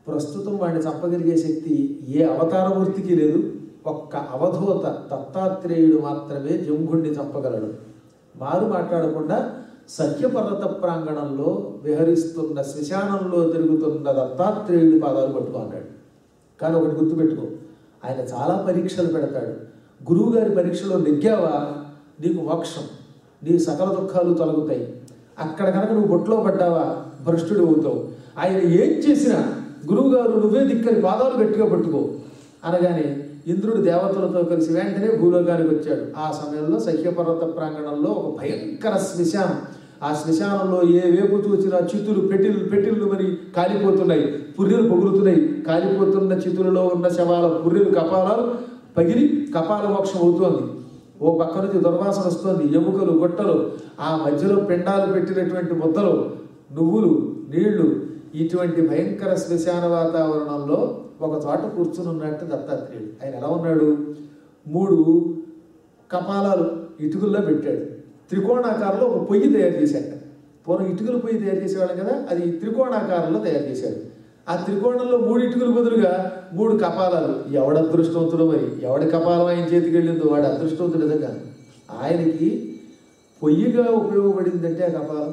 ప్రస్తుతం వాడిని చంపగలిగే శక్తి ఏ అవతారమూర్తికి లేదు ఒక్క అవధూత దత్తాత్రేయుడు మాత్రమే జంభుణ్ణి చంపగలడు మారు మాట్లాడకుండా సత్యపర్వత ప్రాంగణంలో విహరిస్తున్న శ్మశానంలో తిరుగుతున్న దత్తాత్రేయుడి పాదాలు పట్టుకున్నాడు కానీ ఒకటి గుర్తుపెట్టుకో ఆయన చాలా పరీక్షలు పెడతాడు గురువుగారి పరీక్షలో నెగ్గావా నీకు మోక్షం నీ సకల దుఃఖాలు తొలగుతాయి అక్కడ కనుక నువ్వు బొట్లో పడ్డావా భ్రష్టుడు అవుతావు ఆయన ఏం చేసినా గురువుగారు నువ్వే దిక్కని పాదాలు గట్టిగా పట్టుకో అనగానే ఇంద్రుడు దేవతలతో కలిసి వెంటనే భూలోకానికి వచ్చాడు ఆ సమయంలో సహ్యపర్వత ప్రాంగణంలో ఒక భయంకర శ్మశానం ఆ శ్మశానంలో ఏ వేపు చూసిన చితులు పెట్టిల్లు పెట్టిల్లు మరి కాలిపోతున్నాయి పుర్రెలు పొగులుతున్నాయి కాలిపోతున్న చితులలో ఉన్న శవాల పుర్రెలు కపాలాలు పగిలి కపాల మోక్షం అవుతోంది ఓ పక్క నుంచి దుర్వాసన వస్తుంది ఎముకలు గొట్టలు ఆ మధ్యలో పిండాలు పెట్టినటువంటి ముద్దలు నువ్వులు నీళ్లు ఇటువంటి భయంకర శ్మశాన వాతావరణంలో ఒక చోట కూర్చుని ఉన్నట్టు దత్తాత్రేయుడు ఆయన ఎలా ఉన్నాడు మూడు కపాలాలు ఇటుకల్లో పెట్టాడు త్రికోణాకారంలో ఒక పొయ్యి తయారు చేశాడు పూర్వం ఇటుకల పొయ్యి తయారు చేసేవాళ్ళం కదా అది త్రికోణాకారంలో తయారు చేశాడు ఆ త్రికోణంలో మూడు ఇటుకలు బదులుగా మూడు కపాలాలు ఎవడ అదృష్టవంతుడు మరి ఎవడి కపాలం ఆయన చేతికి వెళ్ళిందో వాడు అదృష్టవంతుడు నిజంగా ఆయనకి పొయ్యిగా ఉపయోగపడిందంటే ఆ కపాలం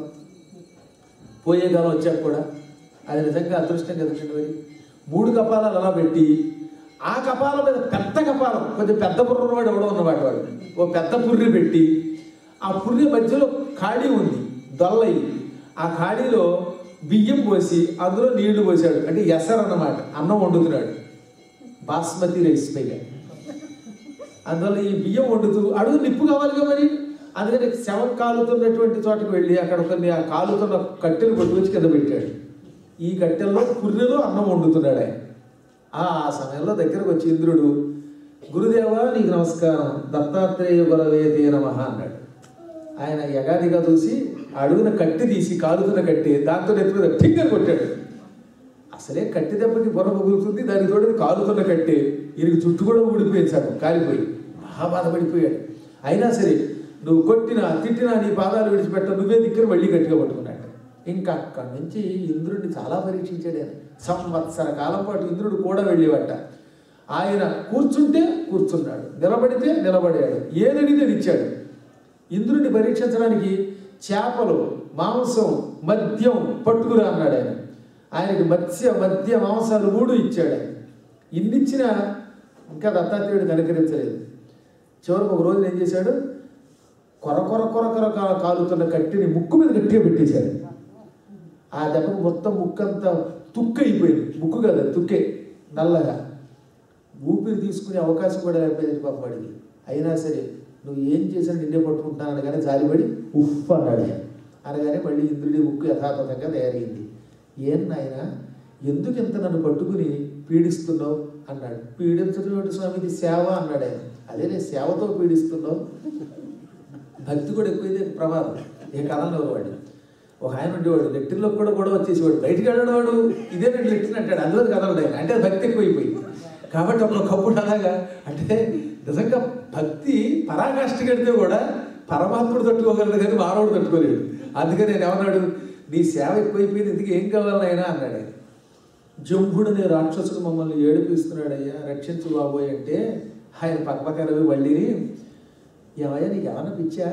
పోయే కాలం వచ్చాక కూడా అది నిజంగా అదృష్టం కదండి మరి మూడు కపాలాలు అలా పెట్టి ఆ కపాలం మీద పెద్ద కపాలం కొంచెం పెద్ద బుర్ర వాడు ఎవడో ఉన్నవాడు వాడు ఓ పెద్ద పుర్రి పెట్టి ఆ పుర్రి మధ్యలో ఖాళీ ఉంది దొల్లయి ఆ ఖాళీలో బియ్యం పోసి అందులో నీళ్లు పోసాడు అంటే ఎసరు అన్నమాట అన్నం వండుతున్నాడు బాస్మతి రైస్ పైగా అందువల్ల ఈ బియ్యం వండుతూ అడుగు నిప్పు కావాలిగా మరి అందుకని శవం కాలుతున్నటువంటి చోటకు వెళ్ళి అక్కడ కొన్ని ఆ కాలుతున్న కట్టెలు కొట్టుకొచ్చి కింద పెట్టాడు ఈ కట్టెల్లో పుర్రెలో అన్నం వండుతున్నాడు ఆయన ఆ సమయంలో దగ్గరకు వచ్చి ఇంద్రుడు గురుదేవా నీకు నమస్కారం దత్తాత్రేయ గురవేదే నమ అన్నాడు ఆయన యగాదిగా చూసి అడుగున కట్టి తీసి కాలుతున్న కట్టి దాంతో నెత్తి మీద ఠింగర్ కొట్టాడు అసలే కట్టి దెబ్బకి బుర్ర పగులుతుంది దానికి తోడు కాలుతున్న కట్టి ఈయనకి చుట్టూ కూడా ఊడిపోయింది సగం కాలిపోయి మహా బాధపడిపోయాడు అయినా సరే నువ్వు కొట్టినా తిట్టినా నీ పాదాలు విడిచిపెట్ట నువ్వే దిక్కున మళ్ళీ గట్టిగా పట్టుకున్నాడు ఇంకా అక్కడి నుంచి ఇంద్రుడిని చాలా పరీక్షించాడు ఆయన సంవత్సర కాలం పాటు ఇంద్రుడు కూడా వెళ్ళేవట ఆయన కూర్చుంటే కూర్చున్నాడు నిలబడితే నిలబడాడు ఏదడిగితే అది ఇచ్చాడు ఇంద్రుడిని పరీక్షించడానికి చేపలు మాంసం మద్యం పట్టుకురా అన్నాడు ఆయన ఆయనకి మత్స్య మద్య మాంసాలు మూడు ఇచ్చాడు ఆయన ఇన్నిచ్చినా ఇంకా దత్తాత్రేయుడు కనుకరించలేదు చివరికి ఒక రోజున ఏం చేశాడు కొర కొర కొర కొర కా- కాలుతున్న కట్టిని ముక్కు మీద గట్టిగా పెట్టేశాడు ఆ దెబ్బకు మొత్తం ముక్కు అంతా తుక్కు అయిపోయింది ముక్కు కదా తుక్కే నల్లగా ఊపిరి తీసుకునే అవకాశం కూడా లేకపోయింది పాప వాడికి అయినా సరే నువ్వు ఏం చేసినా నిన్నే పట్టుకుంటున్నాను అనగానే జాలిపడి ఉఫ్ అన్నాడు ఆయన. అనగానే మళ్ళీ ఇంద్రుడి ముక్కు యథాతథంగా తయారైంది ఏం నాయన ఎందుకు ఇంత నన్ను పట్టుకుని పీడిస్తున్నావు అన్నాడు పీడించడం ఏమిటి స్వామి ఇది సేవ అన్నాడు ఆయన అదే నేను సేవతో పీడిస్తున్నావు భక్తి కూడా ఎక్కువైతే ప్రమాదం ఏ కాలంలో వాడు ఒక ఆయన ఉండేవాడు లెట్టిన్లో కూడా గొడవ వచ్చేసేవాడు బయటికి వెళ్ళడం వాడు ఇదే నేను లెట్టిన్ అంటాడు అందులో కదలడు ఆయన అంటే భక్తి ఎక్కువైపోయింది కాబట్టి ఒక్కొక్కప్పుడు అలాగా అంటే నిజంగా భక్తి పరాకాష్ఠ కడితే కూడా పరమాత్ముడు తట్టుకోగలడు కానీ మానవుడు తట్టుకోలేడు అందుకని నేను ఏమన్నాడు నీ సేవ ఎక్కువైపోయింది ఇందుకు ఏం కావాలి ఆయన అన్నాడు ఆయన జంభుడు అనే రాక్షసుడు మమ్మల్ని ఏడిపిస్తున్నాడయ్యా రక్షించు బాబోయ్ అంటే ఆయన పక్కపక్కనవి వల్లిని ఏమయ్యా నీకు ఏమన్నా పిచ్చా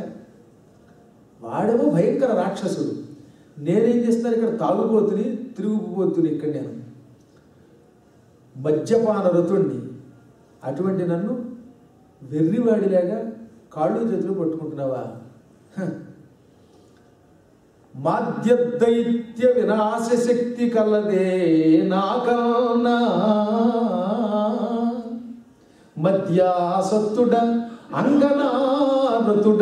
వాడేమో భయంకర రాక్షసుడు నేనేం చేస్తాను ఇక్కడ తాగుబోతుని తిరుగుబోతుని ఇక్కడ నేను మద్యపాన రతుణ్ణి అటువంటి నన్ను వెర్రివాడిలాగా కాళ్ళు చేతులు పట్టుకుంటున్నావా హ. మాద్యదైత్య వినాశ శక్తి కలదే నాకన్నా మద్యాసత్తుడ అంగనారతుడ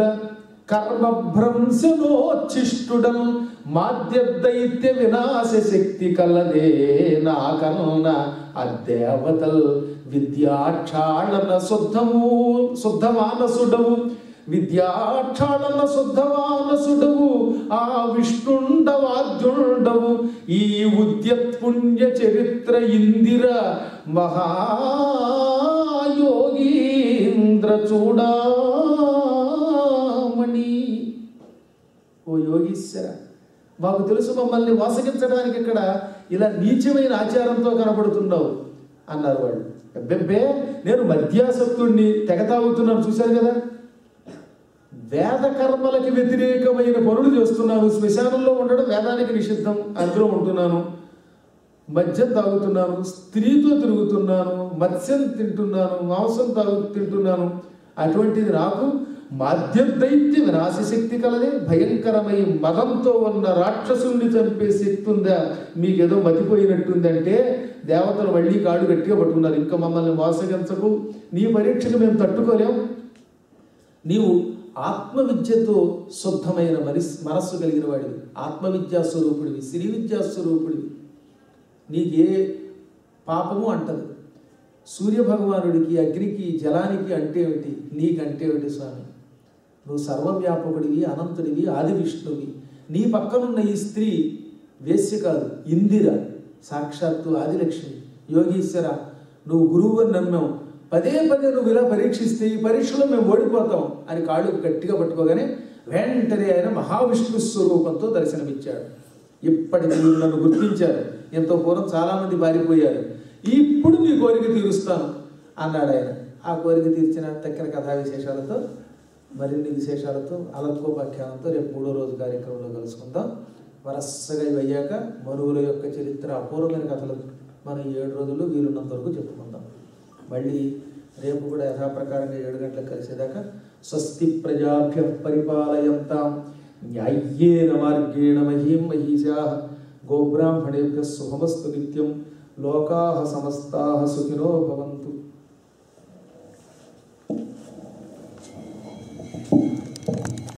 కర్మభ్రంశనోచ్ఛిష్టుడం మాద్యదైత్య వినాశ శక్తి కలదే నాకన్న అదేవతల్ విద్యాక్షాళన శుద్ధము శుద్ధమానసుడము విద్యాక్షాళన శుద్ధమానసుడవు ఆ విష్ణుండవాద్యుండవు ఈ ఉద్యత్పుణ్య చరిత్ర ఇందిర మహాయోగీంద్ర చూడామణి ఓ యోగీశ్వర మాకు తెలుసు మమ్మల్ని మోసగించడానికి ఇక్కడ ఇలా నీచమైన ఆచారంతో కనబడుతున్నావు అన్నారు వాళ్ళు అబ్బెబ్బే నేను మద్యాసక్తుణ్ణి తెగ తాగుతున్నాను చూశారు కదా వేద కర్మలకి వ్యతిరేకమైన పనులు చేస్తున్నాను శ్మశానంలో ఉండడం వేదానికి నిషిద్ధం అందులో ఉంటున్నాను మద్యం తాగుతున్నాను స్త్రీతో తిరుగుతున్నాను మత్స్యం తింటున్నాను మాంసం తాగు తింటున్నాను అటువంటిది నాకు మాధ్యదైత్య వినాశ శక్తి కలదే భయంకరమై మదంతో ఉన్న రాక్షసుల్ని చంపే శక్తి ఉందా మీకేదో మతిపోయినట్టుందంటే దేవతలు మళ్ళీ కాడు గట్టిగా పట్టుకున్నారు ఇంకా మమ్మల్ని మోసగించకు నీ పరీక్షకు మేము తట్టుకోలేం నీవు ఆత్మవిద్యతో శుద్ధమైన మనస్ మనస్సు కలిగిన వాడివి ఆత్మవిద్యా స్వరూపుడివి శ్రీ విద్యా స్వరూపుడివి నీకే పాపము అంటదు సూర్యభగవానుడికి అగ్నికి జలానికి అంటే ఏమిటి నీకంటే ఏమిటి స్వామి నువ్వు సర్వవ్యాపకుడివి అనంతుడివి ఆది విష్ణువి నీ పక్కనున్న ఈ స్త్రీ వేశ్య కాదు ఇందిర సాక్షాత్తు ఆదిలక్ష్మి యోగీశ్వర నువ్వు గురువు అని నమ్మాం పదే పదే నువ్వు ఇలా పరీక్షిస్తే ఈ పరీక్షలో మేము ఓడిపోతాం అని కాళ్ళు గట్టిగా పట్టుకోగానే వెంటనే ఆయన మహావిష్ణు స్వరూపంతో దర్శనమిచ్చాడు ఇప్పటికి మీరు నన్ను గుర్తించారు ఎంతో పూర్వం చాలామంది పారిపోయారు ఇప్పుడు మీ కోరిక తీరుస్తాను అన్నాడు ఆయన ఆ కోరిక తీర్చిన తక్కిన కథా విశేషాలతో మరిన్ని విశేషాలతో అలక్కోపాఖ్యానంతో రేపు మూడో రోజు కార్యక్రమంలో కలుసుకుందాం వరసగా ఇవి అయ్యాక మనువుల యొక్క చరిత్ర అపూర్వమైన కథలు మనం ఈ ఏడు రోజులు వీలున్నంత వరకు చెప్పుకుందాం మళ్ళీ రేపు కూడా యథాప్రకారంగా ఏడు గంటలకు కలిసేదాకా స్వస్తి ప్రజాభ్య పరిపాలయంతాం న్యాయ్యేన మార్గేణ మహీం మహీషా గోబ్రాహ్మణేభ్య శుభమస్తు నిత్యం లోకా సమస్తా సుఖినో భవంతు